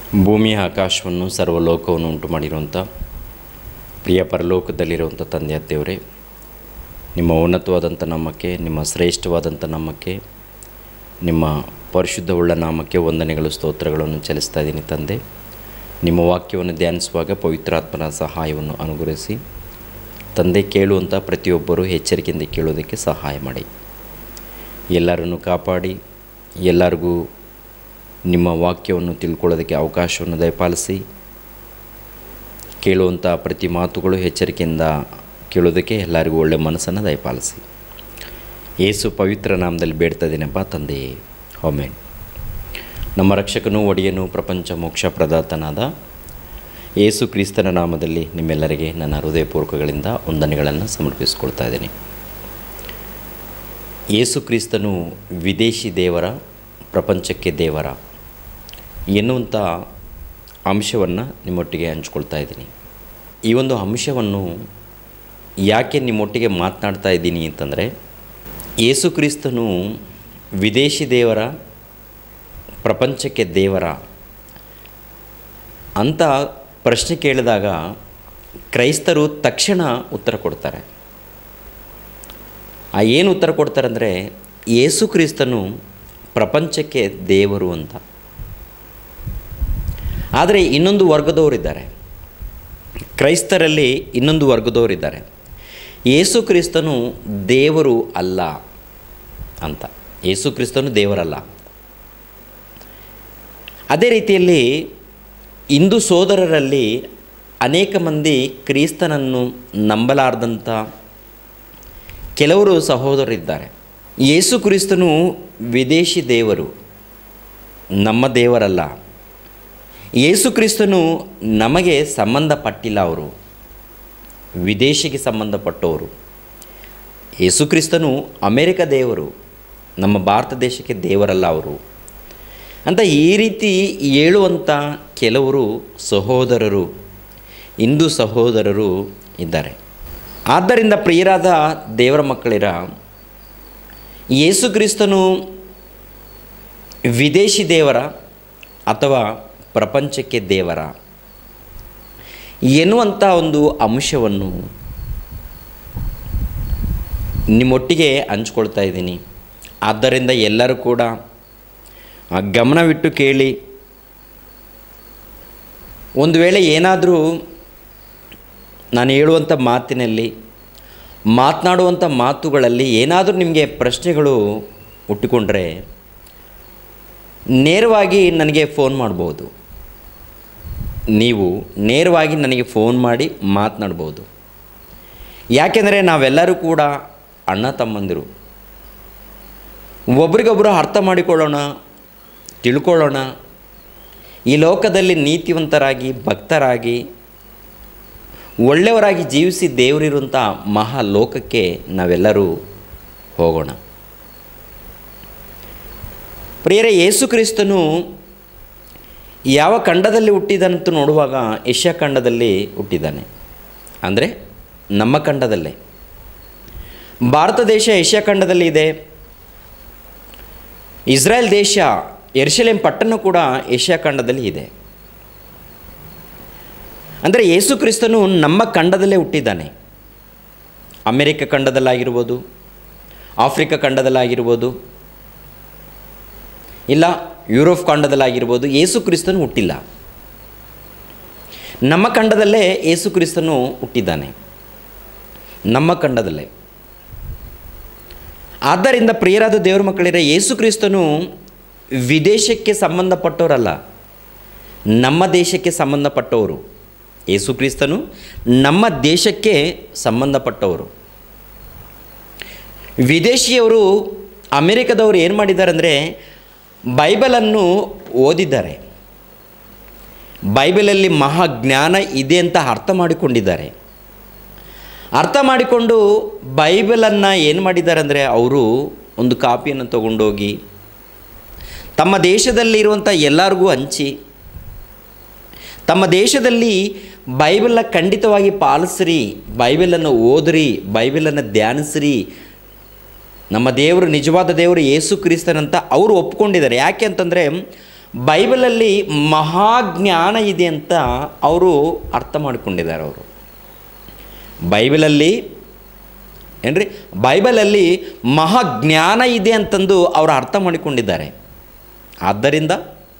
ಭೂಮಿಯ ಆಕಾಶವನ್ನು ಸರ್ವಲೋಕವನ್ನು ಉಂಟು ಮಾಡಿರುವಂಥ ಪ್ರಿಯ ಪರಲೋಕದಲ್ಲಿರುವಂಥ ತಂದೆಯ ದೇವರೇ ನಿಮ್ಮ ಉನ್ನತವಾದಂಥ ನಾಮಕ್ಕೆ ನಿಮ್ಮ ಶ್ರೇಷ್ಠವಾದಂಥ ನಾಮಕ್ಕೆ ನಿಮ್ಮ ಪರಿಶುದ್ಧವುಳ್ಳ ನಾಮಕ್ಕೆ ವಂದನೆಗಳು ಸ್ತೋತ್ರಗಳನ್ನು ಚಲಿಸ್ತಾ ಇದ್ದೀನಿ ತಂದೆ ನಿಮ್ಮ ವಾಕ್ಯವನ್ನು ಧ್ಯಾನಿಸುವಾಗ ಪವಿತ್ರಾತ್ಮನ ಸಹಾಯವನ್ನು ಅನುಗ್ರಹಿಸಿ ತಂದೆ ಕೇಳುವಂಥ ಪ್ರತಿಯೊಬ್ಬರೂ ಎಚ್ಚರಿಕೆಯಿಂದ ಕೇಳೋದಕ್ಕೆ ಸಹಾಯ ಮಾಡಿ ಎಲ್ಲರನ್ನು ಕಾಪಾಡಿ ಎಲ್ಲರಿಗೂ ನಿಮ್ಮ ವಾಕ್ಯವನ್ನು ತಿಳ್ಕೊಳ್ಳೋದಕ್ಕೆ ಅವಕಾಶವನ್ನು ದಯಪಾಲಿಸಿ ಕೇಳುವಂಥ ಪ್ರತಿ ಮಾತುಗಳು ಎಚ್ಚರಿಕೆಯಿಂದ ಕೇಳೋದಕ್ಕೆ ಎಲ್ಲರಿಗೂ ಒಳ್ಳೆಯ ಮನಸ್ಸನ್ನು ದಯಪಾಲಿಸಿ ಏಸು ಪವಿತ್ರ ನಾಮದಲ್ಲಿ ಬೇಡ್ತಾ ಇದ್ದೀನಪ್ಪ ತಂದೆಯೇ ಒಮ್ಮೆ ನಮ್ಮ ರಕ್ಷಕನೂ ಒಡೆಯನು ಪ್ರಪಂಚ ಮೋಕ್ಷ ಪ್ರದಾತನಾದ ಏಸು ಕ್ರಿಸ್ತನ ನಾಮದಲ್ಲಿ ನಿಮ್ಮೆಲ್ಲರಿಗೆ ನನ್ನ ಹೃದಯಪೂರ್ವಕಗಳಿಂದ ವಂದನೆಗಳನ್ನು ಸಮರ್ಪಿಸಿಕೊಳ್ತಾ ಇದ್ದೀನಿ ಯೇಸು ಕ್ರಿಸ್ತನು ವಿದೇಶಿ ದೇವರ ಪ್ರಪಂಚಕ್ಕೆ ದೇವರ ಎನ್ನುವಂಥ ಅಂಶವನ್ನು ನಿಮ್ಮೊಟ್ಟಿಗೆ ಹಂಚ್ಕೊಳ್ತಾ ಇದ್ದೀನಿ ಈ ಒಂದು ಅಂಶವನ್ನು ಯಾಕೆ ನಿಮ್ಮೊಟ್ಟಿಗೆ ಮಾತನಾಡ್ತಾ ಇದ್ದೀನಿ ಅಂತಂದರೆ ಯೇಸು ಕ್ರಿಸ್ತನು ವಿದೇಶಿ ದೇವರ ಪ್ರಪಂಚಕ್ಕೆ ದೇವರ ಅಂತ ಪ್ರಶ್ನೆ ಕೇಳಿದಾಗ ಕ್ರೈಸ್ತರು ತಕ್ಷಣ ಉತ್ತರ ಕೊಡ್ತಾರೆ ಆ ಏನು ಉತ್ತರ ಕೊಡ್ತಾರೆ ಅಂದರೆ ಯೇಸು ಕ್ರಿಸ್ತನು ಪ್ರಪಂಚಕ್ಕೆ ದೇವರು ಅಂತ ಆದರೆ ಇನ್ನೊಂದು ವರ್ಗದವರಿದ್ದಾರೆ ಕ್ರೈಸ್ತರಲ್ಲಿ ಇನ್ನೊಂದು ವರ್ಗದವರಿದ್ದಾರೆ ಯೇಸು ಕ್ರಿಸ್ತನು ದೇವರು ಅಲ್ಲ ಅಂತ ಯೇಸು ಕ್ರಿಸ್ತನು ದೇವರಲ್ಲ ಅದೇ ರೀತಿಯಲ್ಲಿ ಹಿಂದೂ ಸೋದರರಲ್ಲಿ ಅನೇಕ ಮಂದಿ ಕ್ರಿಸ್ತನನ್ನು ನಂಬಲಾರ್ದಂಥ ಕೆಲವರು ಸಹೋದರರಿದ್ದಾರೆ ಯೇಸು ಕ್ರಿಸ್ತನು ವಿದೇಶಿ ದೇವರು ನಮ್ಮ ದೇವರಲ್ಲ ಯೇಸು ಕ್ರಿಸ್ತನು ನಮಗೆ ಸಂಬಂಧಪಟ್ಟಿಲ್ಲ ಅವರು ವಿದೇಶಿಗೆ ಸಂಬಂಧಪಟ್ಟವರು ಯೇಸು ಕ್ರಿಸ್ತನು ಅಮೆರಿಕ ದೇವರು ನಮ್ಮ ಭಾರತ ದೇಶಕ್ಕೆ ದೇವರಲ್ಲ ಅವರು ಅಂತ ಈ ರೀತಿ ಹೇಳುವಂಥ ಕೆಲವರು ಸಹೋದರರು ಹಿಂದೂ ಸಹೋದರರು ಇದ್ದಾರೆ ಆದ್ದರಿಂದ ಪ್ರಿಯರಾದ ದೇವರ ಮಕ್ಕಳಿರ ಯೇಸು ಕ್ರಿಸ್ತನು ವಿದೇಶಿ ದೇವರ ಅಥವಾ ಪ್ರಪಂಚಕ್ಕೆ ದೇವರ ಎನ್ನುವಂಥ ಒಂದು ಅಂಶವನ್ನು ನಿಮ್ಮೊಟ್ಟಿಗೆ ಹಂಚ್ಕೊಳ್ತಾ ಇದ್ದೀನಿ ಆದ್ದರಿಂದ ಎಲ್ಲರೂ ಕೂಡ ಆ ಗಮನವಿಟ್ಟು ಕೇಳಿ ಒಂದು ವೇಳೆ ಏನಾದರೂ ನಾನು ಹೇಳುವಂಥ ಮಾತಿನಲ್ಲಿ ಮಾತನಾಡುವಂಥ ಮಾತುಗಳಲ್ಲಿ ಏನಾದರೂ ನಿಮಗೆ ಪ್ರಶ್ನೆಗಳು ಹುಟ್ಟಿಕೊಂಡ್ರೆ ನೇರವಾಗಿ ನನಗೆ ಫೋನ್ ಮಾಡ್ಬೋದು ನೀವು ನೇರವಾಗಿ ನನಗೆ ಫೋನ್ ಮಾಡಿ ಮಾತನಾಡ್ಬೋದು ಯಾಕೆಂದರೆ ನಾವೆಲ್ಲರೂ ಕೂಡ ಅಣ್ಣ ತಮ್ಮಂದಿರು ಒಬ್ರಿಗೊಬ್ಬರು ಅರ್ಥ ಮಾಡಿಕೊಳ್ಳೋಣ ತಿಳ್ಕೊಳ್ಳೋಣ ಈ ಲೋಕದಲ್ಲಿ ನೀತಿವಂತರಾಗಿ ಭಕ್ತರಾಗಿ ಒಳ್ಳೆಯವರಾಗಿ ಜೀವಿಸಿ ದೇವರಿರುವಂಥ ಮಹಾ ಲೋಕಕ್ಕೆ ನಾವೆಲ್ಲರೂ ಹೋಗೋಣ ಪ್ರಿಯರೇ ಯೇಸು ಕ್ರಿಸ್ತನು ಯಾವ ಖಂಡದಲ್ಲಿ ಹುಟ್ಟಿದನಂತ ನೋಡುವಾಗ ಏಷ್ಯಾ ಖಂಡದಲ್ಲಿ ಹುಟ್ಟಿದ್ದಾನೆ ಅಂದರೆ ನಮ್ಮ ಖಂಡದಲ್ಲೇ ಭಾರತ ದೇಶ ಏಷ್ಯಾ ಖಂಡದಲ್ಲಿ ಇದೆ ಇಸ್ರೇಲ್ ದೇಶ ಎರ್ಶಲೇಂ ಪಟ್ಟಣ ಕೂಡ ಏಷ್ಯಾ ಖಂಡದಲ್ಲಿ ಇದೆ ಅಂದರೆ ಯೇಸು ಕ್ರಿಸ್ತನು ನಮ್ಮ ಖಂಡದಲ್ಲೇ ಹುಟ್ಟಿದ್ದಾನೆ ಅಮೆರಿಕ ಖಂಡದಲ್ಲಾಗಿರ್ಬೋದು ಆಫ್ರಿಕಾ ಖಂಡದಲ್ಲಾಗಿರ್ಬೋದು ಇಲ್ಲ ಯುರೋಪ್ ಖಂಡದಲ್ಲಾಗಿರ್ಬೋದು ಯೇಸು ಕ್ರಿಸ್ತನು ಹುಟ್ಟಿಲ್ಲ ನಮ್ಮ ಖಂಡದಲ್ಲೇ ಯೇಸು ಕ್ರಿಸ್ತನು ಹುಟ್ಟಿದ್ದಾನೆ ನಮ್ಮ ಖಂಡದಲ್ಲೇ ಆದ್ದರಿಂದ ಪ್ರಿಯರಾದ ದೇವರ ಮಕ್ಕಳಿರ ಯೇಸು ಕ್ರಿಸ್ತನು ವಿದೇಶಕ್ಕೆ ಸಂಬಂಧಪಟ್ಟವರಲ್ಲ ನಮ್ಮ ದೇಶಕ್ಕೆ ಸಂಬಂಧಪಟ್ಟವರು ಯೇಸು ಕ್ರಿಸ್ತನು ನಮ್ಮ ದೇಶಕ್ಕೆ ಸಂಬಂಧಪಟ್ಟವರು ವಿದೇಶಿಯವರು ಅಮೆರಿಕದವರು ಏನು ಮಾಡಿದ್ದಾರೆ ಅಂದರೆ ಬೈಬಲನ್ನು ಓದಿದ್ದಾರೆ ಬೈಬಲಲ್ಲಿ ಮಹಾಜ್ಞಾನ ಇದೆ ಅಂತ ಅರ್ಥ ಮಾಡಿಕೊಂಡಿದ್ದಾರೆ ಅರ್ಥ ಮಾಡಿಕೊಂಡು ಬೈಬಲನ್ನು ಏನು ಮಾಡಿದ್ದಾರೆ ಅಂದರೆ ಅವರು ಒಂದು ಕಾಪಿಯನ್ನು ತಗೊಂಡೋಗಿ ತಮ್ಮ ದೇಶದಲ್ಲಿರುವಂಥ ಎಲ್ಲರಿಗೂ ಹಂಚಿ ತಮ್ಮ ದೇಶದಲ್ಲಿ ಬೈಬಲ್ನ ಖಂಡಿತವಾಗಿ ಪಾಲಿಸ್ರಿ ಬೈಬಲನ್ನು ಓದ್ರಿ ಬೈಬಲನ್ನು ಧ್ಯಾನಿಸ್ರಿ ನಮ್ಮ ದೇವರು ನಿಜವಾದ ದೇವರು ಯೇಸು ಕ್ರಿಸ್ತನಂತ ಅವರು ಒಪ್ಕೊಂಡಿದ್ದಾರೆ ಯಾಕೆ ಅಂತಂದರೆ ಬೈಬಲಲ್ಲಿ ಮಹಾಜ್ಞಾನ ಇದೆ ಅಂತ ಅವರು ಅರ್ಥ ಮಾಡಿಕೊಂಡಿದ್ದಾರೆ ಅವರು ಬೈಬಲಲ್ಲಿ ಏನ್ರಿ ಬೈಬಲಲ್ಲಿ ಮಹಾಜ್ಞಾನ ಇದೆ ಅಂತಂದು ಅವರು ಅರ್ಥ ಮಾಡಿಕೊಂಡಿದ್ದಾರೆ ಆದ್ದರಿಂದ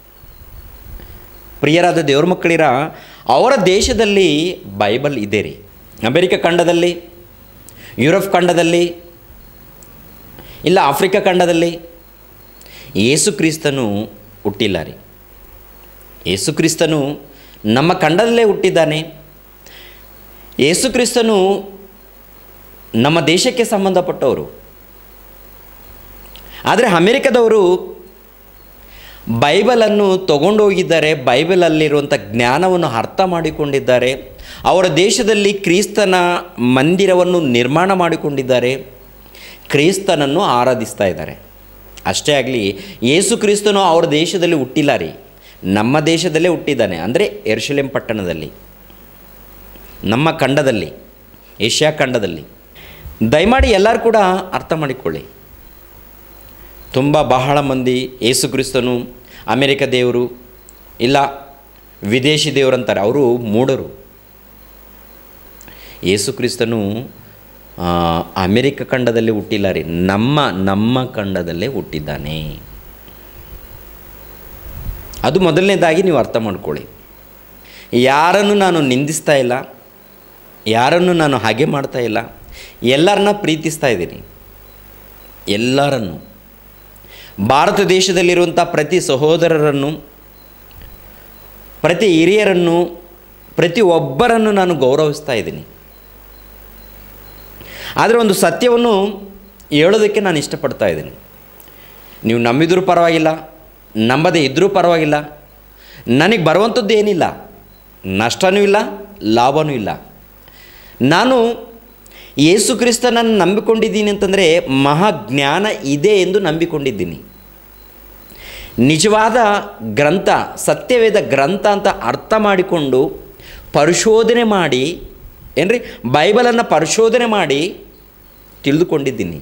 ಪ್ರಿಯರಾದ ದೇವ್ರ ಮಕ್ಕಳಿರ ಅವರ ದೇಶದಲ್ಲಿ ಬೈಬಲ್ ಇದೆ ರೀ ಅಮೆರಿಕ ಖಂಡದಲ್ಲಿ ಯುರೋಪ್ ಖಂಡದಲ್ಲಿ ಇಲ್ಲ ಆಫ್ರಿಕಾ ಖಂಡದಲ್ಲಿ ಯೇಸು ಕ್ರಿಸ್ತನು ಹುಟ್ಟಿಲ್ಲ ರೀ ಯೇಸು ಕ್ರಿಸ್ತನು ನಮ್ಮ ಖಂಡದಲ್ಲೇ ಹುಟ್ಟಿದ್ದಾನೆ ಯೇಸು ಕ್ರಿಸ್ತನು ನಮ್ಮ ದೇಶಕ್ಕೆ ಸಂಬಂಧಪಟ್ಟವರು ಆದರೆ ಅಮೆರಿಕದವರು ಬೈಬಲನ್ನು ತಗೊಂಡೋಗಿದ್ದಾರೆ ಬೈಬಲಲ್ಲಿರುವಂಥ ಜ್ಞಾನವನ್ನು ಅರ್ಥ ಮಾಡಿಕೊಂಡಿದ್ದಾರೆ ಅವರ ದೇಶದಲ್ಲಿ ಕ್ರಿಸ್ತನ ಮಂದಿರವನ್ನು ನಿರ್ಮಾಣ ಮಾಡಿಕೊಂಡಿದ್ದಾರೆ ಕ್ರಿಸ್ತನನ್ನು ಆರಾಧಿಸ್ತಾ ಇದ್ದಾರೆ ಅಷ್ಟೇ ಆಗಲಿ ಯೇಸು ಕ್ರಿಸ್ತನು ಅವರ ದೇಶದಲ್ಲಿ ಹುಟ್ಟಿಲ್ಲ ರೀ ನಮ್ಮ ದೇಶದಲ್ಲೇ ಹುಟ್ಟಿದ್ದಾನೆ ಅಂದರೆ ಎರ್ಶಲೇಂ ಪಟ್ಟಣದಲ್ಲಿ ನಮ್ಮ ಖಂಡದಲ್ಲಿ ಏಷ್ಯಾ ಖಂಡದಲ್ಲಿ ದಯಮಾಡಿ ಎಲ್ಲರೂ ಕೂಡ ಅರ್ಥ ಮಾಡಿಕೊಳ್ಳಿ ತುಂಬ ಬಹಳ ಮಂದಿ ಯೇಸು ಕ್ರಿಸ್ತನು ಅಮೆರಿಕ ದೇವರು ಇಲ್ಲ ವಿದೇಶಿ ದೇವರು ಅಂತಾರೆ ಅವರು ಮೂಢರು ಯೇಸು ಕ್ರಿಸ್ತನು ಆ, ಅಮೆರಿಕ ಖಂಡದಲ್ಲಿ ಹುಟ್ಟಿಲ್ಲ ರೀ ನಮ್ಮ ನಮ್ಮ ಖಂಡದಲ್ಲೇ ಹುಟ್ಟಿದ್ದಾನೆ ಅದು ಮೊದಲನೇದಾಗಿ ನೀವು ಅರ್ಥ ಮಾಡ್ಕೊಳ್ಳಿ ಯಾರನ್ನು ನಾನು ನಿಂದಿಸ್ತಾ ಇಲ್ಲ ಯಾರನ್ನು ನಾನು ಹಾಗೆ ಮಾಡ್ತಾ ಇಲ್ಲ ಎಲ್ಲರನ್ನ ಪ್ರೀತಿಸ್ತಾ ಇದ್ದೀನಿ ಎಲ್ಲರನ್ನು ಭಾರತ ದೇಶದಲ್ಲಿರುವಂಥ ಪ್ರತಿ ಸಹೋದರರನ್ನು ಪ್ರತಿ ಹಿರಿಯರನ್ನು ಪ್ರತಿ ಒಬ್ಬರನ್ನು ನಾನು ಗೌರವಿಸ್ತಾ ಇದ್ದೀನಿ ಆದರೆ ಒಂದು ಸತ್ಯವನ್ನು ಹೇಳೋದಕ್ಕೆ ನಾನು ಇಷ್ಟಪಡ್ತಾ ಇದ್ದೀನಿ ನೀವು ನಂಬಿದ್ರೂ ಪರವಾಗಿಲ್ಲ ನಂಬದೇ ಇದ್ದರೂ ಪರವಾಗಿಲ್ಲ ನನಗೆ ಬರುವಂಥದ್ದು ಏನಿಲ್ಲ ನಷ್ಟನೂ ಇಲ್ಲ ಲಾಭವೂ ಇಲ್ಲ ನಾನು ಯೇಸು ಕ್ರಿಸ್ತನನ್ನು ನಂಬಿಕೊಂಡಿದ್ದೀನಿ ಅಂತಂದರೆ ಮಹಾಜ್ಞಾನ ಇದೆ ಎಂದು ನಂಬಿಕೊಂಡಿದ್ದೀನಿ ನಿಜವಾದ ಗ್ರಂಥ ಸತ್ಯವೇದ ಗ್ರಂಥ ಅಂತ ಅರ್ಥ ಮಾಡಿಕೊಂಡು ಪರಿಶೋಧನೆ ಮಾಡಿ ಏನ್ರಿ ಬೈಬಲನ್ನು ಪರಿಶೋಧನೆ ಮಾಡಿ ತಿಳಿದುಕೊಂಡಿದ್ದೀನಿ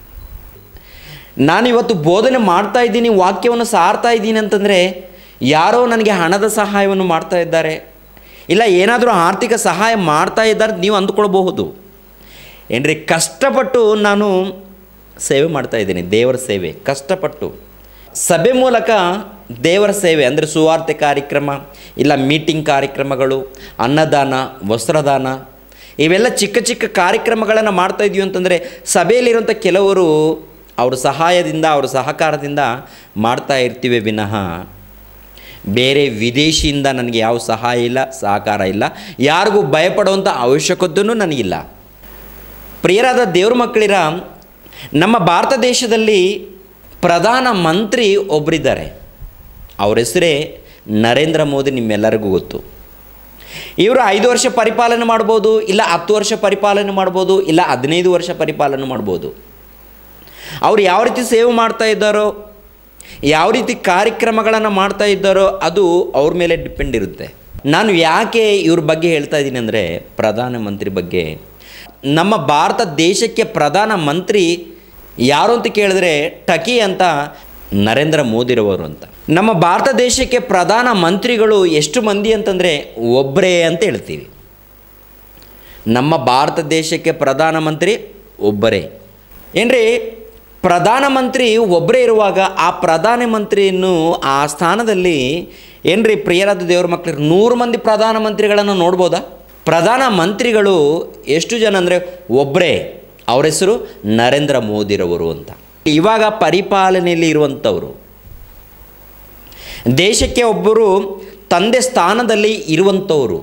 ನಾನು ಇವತ್ತು ಬೋಧನೆ ಮಾಡ್ತಾ ಇದ್ದೀನಿ ವಾಕ್ಯವನ್ನು ಸಾರ್ತಾ ಇದ್ದೀನಿ ಅಂತಂದರೆ ಯಾರೋ ನನಗೆ ಹಣದ ಸಹಾಯವನ್ನು ಮಾಡ್ತಾ ಇದ್ದಾರೆ ಇಲ್ಲ ಏನಾದರೂ ಆರ್ಥಿಕ ಸಹಾಯ ಮಾಡ್ತಾ ಇದ್ದಾರೆ ನೀವು ಅಂದ್ಕೊಳ್ಬಹುದು ಏನ್ರಿ ಕಷ್ಟಪಟ್ಟು ನಾನು ಸೇವೆ ಮಾಡ್ತಾ ಇದ್ದೀನಿ ದೇವರ ಸೇವೆ ಕಷ್ಟಪಟ್ಟು ಸಭೆ ಮೂಲಕ ದೇವರ ಸೇವೆ ಅಂದರೆ ಸುವಾರ್ತೆ ಕಾರ್ಯಕ್ರಮ ಇಲ್ಲ ಮೀಟಿಂಗ್ ಕಾರ್ಯಕ್ರಮಗಳು ಅನ್ನದಾನ ವಸ್ತ್ರದಾನ ಇವೆಲ್ಲ ಚಿಕ್ಕ ಚಿಕ್ಕ ಕಾರ್ಯಕ್ರಮಗಳನ್ನು ಮಾಡ್ತಾ ಇದೀವಿ ಅಂತಂದರೆ ಸಭೆಯಲ್ಲಿರುವಂಥ ಕೆಲವರು ಅವ್ರ ಸಹಾಯದಿಂದ ಅವ್ರ ಸಹಕಾರದಿಂದ ಮಾಡ್ತಾ ಇರ್ತೀವಿ ವಿನಃ ಬೇರೆ ವಿದೇಶಿಯಿಂದ ನನಗೆ ಯಾವ ಸಹಾಯ ಇಲ್ಲ ಸಹಕಾರ ಇಲ್ಲ ಯಾರಿಗೂ ಭಯಪಡುವಂಥ ಅವಶ್ಯಕತೆಯೂ ನನಗಿಲ್ಲ ಪ್ರಿಯರಾದ ದೇವ್ರ ಮಕ್ಕಳಿರ ನಮ್ಮ ಭಾರತ ದೇಶದಲ್ಲಿ ಪ್ರಧಾನ ಮಂತ್ರಿ ಒಬ್ಬರಿದ್ದಾರೆ ಅವ್ರ ಹೆಸರೇ ನರೇಂದ್ರ ಮೋದಿ ನಿಮ್ಮೆಲ್ಲರಿಗೂ ಗೊತ್ತು ಇವರು ಐದು ವರ್ಷ ಪರಿಪಾಲನೆ ಮಾಡ್ಬೋದು ಇಲ್ಲ ಹತ್ತು ವರ್ಷ ಪರಿಪಾಲನೆ ಮಾಡ್ಬೋದು ಇಲ್ಲ ಹದಿನೈದು ವರ್ಷ ಪರಿಪಾಲನೆ ಮಾಡ್ಬೋದು ಅವ್ರು ಯಾವ ರೀತಿ ಸೇವೆ ಮಾಡ್ತಾ ಇದ್ದಾರೋ ಯಾವ ರೀತಿ ಕಾರ್ಯಕ್ರಮಗಳನ್ನು ಮಾಡ್ತಾ ಇದ್ದಾರೋ ಅದು ಅವ್ರ ಮೇಲೆ ಡಿಪೆಂಡ್ ಇರುತ್ತೆ ನಾನು ಯಾಕೆ ಇವ್ರ ಬಗ್ಗೆ ಹೇಳ್ತಾ ಇದ್ದೀನಿ ಅಂದರೆ ಪ್ರಧಾನಮಂತ್ರಿ ಬಗ್ಗೆ ನಮ್ಮ ಭಾರತ ದೇಶಕ್ಕೆ ಪ್ರಧಾನ ಮಂತ್ರಿ ಯಾರು ಅಂತ ಕೇಳಿದ್ರೆ ಟಕಿ ಅಂತ ನರೇಂದ್ರ ಮೋದಿರವರು ಅಂತ ನಮ್ಮ ಭಾರತ ದೇಶಕ್ಕೆ ಪ್ರಧಾನ ಮಂತ್ರಿಗಳು ಎಷ್ಟು ಮಂದಿ ಅಂತಂದರೆ ಒಬ್ಬರೇ ಅಂತ ಹೇಳ್ತೀವಿ ನಮ್ಮ ಭಾರತ ದೇಶಕ್ಕೆ ಪ್ರಧಾನಮಂತ್ರಿ ಒಬ್ಬರೇ ಏನ್ರಿ ಪ್ರಧಾನಮಂತ್ರಿ ಒಬ್ಬರೇ ಇರುವಾಗ ಆ ಪ್ರಧಾನಮಂತ್ರಿಯನ್ನು ಆ ಸ್ಥಾನದಲ್ಲಿ ಏನ್ರಿ ಪ್ರಿಯರಾದ ದೇವ್ರ ಮಕ್ಕಳು ನೂರು ಮಂದಿ ಪ್ರಧಾನಮಂತ್ರಿಗಳನ್ನು ನೋಡ್ಬೋದಾ ಪ್ರಧಾನ ಮಂತ್ರಿಗಳು ಎಷ್ಟು ಜನ ಅಂದರೆ ಒಬ್ಬರೇ ಅವ್ರ ಹೆಸರು ನರೇಂದ್ರ ಮೋದಿರವರು ಅಂತ ಇವಾಗ ಪರಿಪಾಲನೆಯಲ್ಲಿ ಇರುವಂಥವರು ದೇಶಕ್ಕೆ ಒಬ್ಬರು ತಂದೆ ಸ್ಥಾನದಲ್ಲಿ ಇರುವಂಥವರು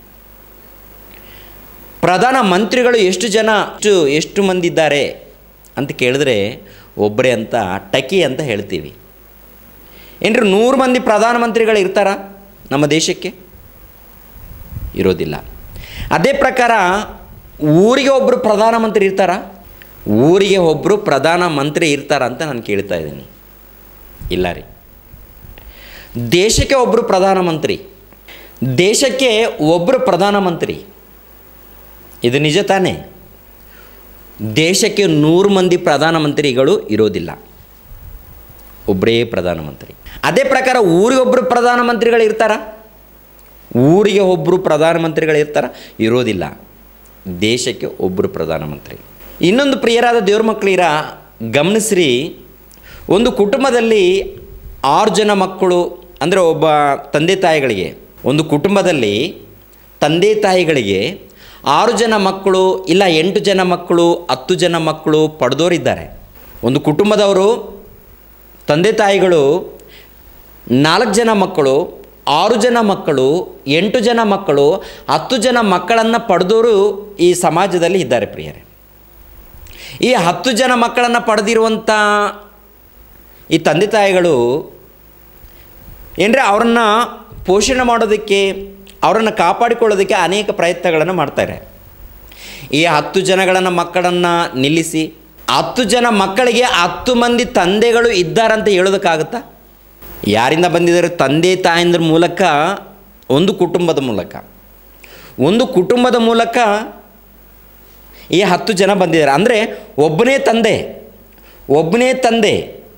ಪ್ರಧಾನ ಮಂತ್ರಿಗಳು ಎಷ್ಟು ಜನ ಎಷ್ಟು ಎಷ್ಟು ಮಂದಿ ಇದ್ದಾರೆ ಅಂತ ಕೇಳಿದ್ರೆ ಒಬ್ಬರೇ ಅಂತ ಟಕಿ ಅಂತ ಹೇಳ್ತೀವಿ ಏನ್ರಿ ನೂರು ಮಂದಿ ಪ್ರಧಾನಮಂತ್ರಿಗಳು ಇರ್ತಾರಾ ನಮ್ಮ ದೇಶಕ್ಕೆ ಇರೋದಿಲ್ಲ ಅದೇ ಪ್ರಕಾರ ಊರಿಗೆ ಒಬ್ಬರು ಪ್ರಧಾನಮಂತ್ರಿ ಇರ್ತಾರಾ ಊರಿಗೆ ಒಬ್ಬರು ಪ್ರಧಾನಮಂತ್ರಿ ಇರ್ತಾರ ಅಂತ ನಾನು ಕೇಳ್ತಾ ಇದ್ದೀನಿ ಇಲ್ಲ ರೀ ದೇಶಕ್ಕೆ ಒಬ್ಬರು ಪ್ರಧಾನಮಂತ್ರಿ ದೇಶಕ್ಕೆ ಒಬ್ಬರು ಪ್ರಧಾನಮಂತ್ರಿ ಇದು ನಿಜ ತಾನೇ ದೇಶಕ್ಕೆ ನೂರು ಮಂದಿ ಪ್ರಧಾನಮಂತ್ರಿಗಳು ಇರೋದಿಲ್ಲ ಒಬ್ಬರೇ ಪ್ರಧಾನಮಂತ್ರಿ ಅದೇ ಪ್ರಕಾರ ಊರಿಗೊಬ್ಬರು ಪ್ರಧಾನಮಂತ್ರಿಗಳು ಇರ್ತಾರ ಊರಿಗೆ ಒಬ್ಬರು ಪ್ರಧಾನಮಂತ್ರಿಗಳು ಇರ್ತಾರ ಇರೋದಿಲ್ಲ ದೇಶಕ್ಕೆ ಒಬ್ಬರು ಪ್ರಧಾನಮಂತ್ರಿ ಇನ್ನೊಂದು ಪ್ರಿಯರಾದ ದೇವ್ರ ಮಕ್ಕಳಿರ ಗಮನಿಸ್ರಿ ಒಂದು ಕುಟುಂಬದಲ್ಲಿ ಆರು ಜನ ಮಕ್ಕಳು ಅಂದರೆ ಒಬ್ಬ ತಂದೆ ತಾಯಿಗಳಿಗೆ ಒಂದು ಕುಟುಂಬದಲ್ಲಿ ತಂದೆ ತಾಯಿಗಳಿಗೆ ಆರು ಜನ ಮಕ್ಕಳು ಇಲ್ಲ ಎಂಟು ಜನ ಮಕ್ಕಳು ಹತ್ತು ಜನ ಮಕ್ಕಳು ಪಡೆದೋರಿದ್ದಾರೆ ಒಂದು ಕುಟುಂಬದವರು ತಂದೆ ತಾಯಿಗಳು ನಾಲ್ಕು ಜನ ಮಕ್ಕಳು ಆರು ಜನ ಮಕ್ಕಳು ಎಂಟು ಜನ ಮಕ್ಕಳು ಹತ್ತು ಜನ ಮಕ್ಕಳನ್ನು ಪಡೆದವರು ಈ ಸಮಾಜದಲ್ಲಿ ಇದ್ದಾರೆ ಪ್ರಿಯರೇ ಈ ಹತ್ತು ಜನ ಮಕ್ಕಳನ್ನು ಪಡೆದಿರುವಂಥ ಈ ತಂದೆ ತಾಯಿಗಳು ಏನಂದರೆ ಅವರನ್ನು ಪೋಷಣೆ ಮಾಡೋದಕ್ಕೆ ಅವರನ್ನು ಕಾಪಾಡಿಕೊಳ್ಳೋದಕ್ಕೆ ಅನೇಕ ಪ್ರಯತ್ನಗಳನ್ನು ಮಾಡ್ತಾರೆ ಈ ಹತ್ತು ಜನಗಳನ್ನು ಮಕ್ಕಳನ್ನು ನಿಲ್ಲಿಸಿ ಹತ್ತು ಜನ ಮಕ್ಕಳಿಗೆ ಹತ್ತು ಮಂದಿ ತಂದೆಗಳು ಇದ್ದಾರಂತ ಹೇಳೋದಕ್ಕಾಗುತ್ತಾ ಯಾರಿಂದ ಬಂದಿದ್ದಾರೆ ತಂದೆ ತಾಯಂದ್ರ ಮೂಲಕ ಒಂದು ಕುಟುಂಬದ ಮೂಲಕ ಒಂದು ಕುಟುಂಬದ ಮೂಲಕ ಈ ಹತ್ತು ಜನ ಬಂದಿದ್ದಾರೆ ಅಂದರೆ ಒಬ್ಬನೇ ತಂದೆ ಒಬ್ಬನೇ ತಂದೆ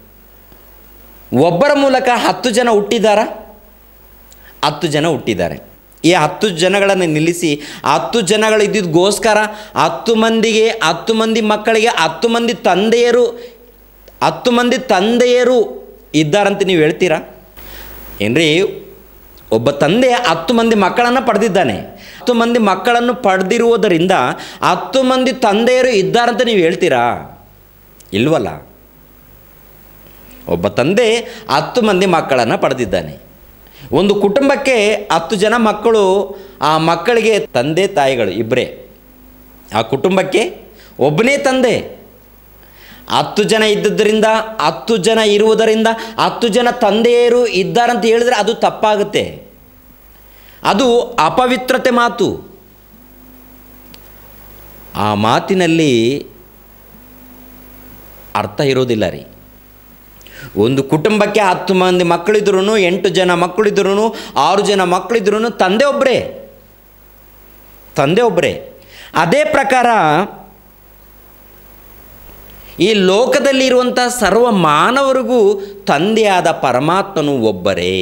ಒಬ್ಬರ ಮೂಲಕ ಹತ್ತು ಜನ ಹುಟ್ಟಿದ್ದಾರಾ ಹತ್ತು ಜನ ಹುಟ್ಟಿದ್ದಾರೆ ಈ ಹತ್ತು ಜನಗಳನ್ನು ನಿಲ್ಲಿಸಿ ಹತ್ತು ಜನಗಳು ಇದ್ದಿದ್ದಗೋಸ್ಕರ ಹತ್ತು ಮಂದಿಗೆ ಹತ್ತು ಮಂದಿ ಮಕ್ಕಳಿಗೆ ಹತ್ತು ಮಂದಿ ತಂದೆಯರು ಹತ್ತು ಮಂದಿ ತಂದೆಯರು ಇದ್ದಾರಂತ ನೀವು ಹೇಳ್ತೀರಾ ಏನ್ರಿ ಒಬ್ಬ ತಂದೆ ಹತ್ತು ಮಂದಿ ಮಕ್ಕಳನ್ನು ಪಡೆದಿದ್ದಾನೆ ಹತ್ತು ಮಂದಿ ಮಕ್ಕಳನ್ನು ಪಡೆದಿರುವುದರಿಂದ ಹತ್ತು ಮಂದಿ ತಂದೆಯರು ಇದ್ದಾರಂತ ನೀವು ಹೇಳ್ತೀರಾ ಇಲ್ವಲ್ಲ ಒಬ್ಬ ತಂದೆ ಹತ್ತು ಮಂದಿ ಮಕ್ಕಳನ್ನು ಪಡೆದಿದ್ದಾನೆ ಒಂದು ಕುಟುಂಬಕ್ಕೆ ಹತ್ತು ಜನ ಮಕ್ಕಳು ಆ ಮಕ್ಕಳಿಗೆ ತಂದೆ ತಾಯಿಗಳು ಇಬ್ಬರೇ ಆ ಕುಟುಂಬಕ್ಕೆ ಒಬ್ಬನೇ ತಂದೆ ಹತ್ತು ಜನ ಇದ್ದದ್ದರಿಂದ ಹತ್ತು ಜನ ಇರುವುದರಿಂದ ಹತ್ತು ಜನ ತಂದೆಯರು ಇದ್ದಾರಂತ ಹೇಳಿದ್ರೆ ಅದು ತಪ್ಪಾಗುತ್ತೆ ಅದು ಅಪವಿತ್ರತೆ ಮಾತು ಆ ಮಾತಿನಲ್ಲಿ ಅರ್ಥ ಇರೋದಿಲ್ಲ ರೀ ಒಂದು ಕುಟುಂಬಕ್ಕೆ ಹತ್ತು ಮಂದಿ ಮಕ್ಕಳಿದ್ರು ಎಂಟು ಜನ ಮಕ್ಕಳಿದ್ರು ಆರು ಜನ ಮಕ್ಕಳಿದ್ರು ತಂದೆ ಒಬ್ಬರೇ ತಂದೆ ಒಬ್ಬರೇ ಅದೇ ಪ್ರಕಾರ ಈ ಲೋಕದಲ್ಲಿರುವಂಥ ಸರ್ವ ಮಾನವರಿಗೂ ತಂದೆಯಾದ ಪರಮಾತ್ಮನು ಒಬ್ಬರೇ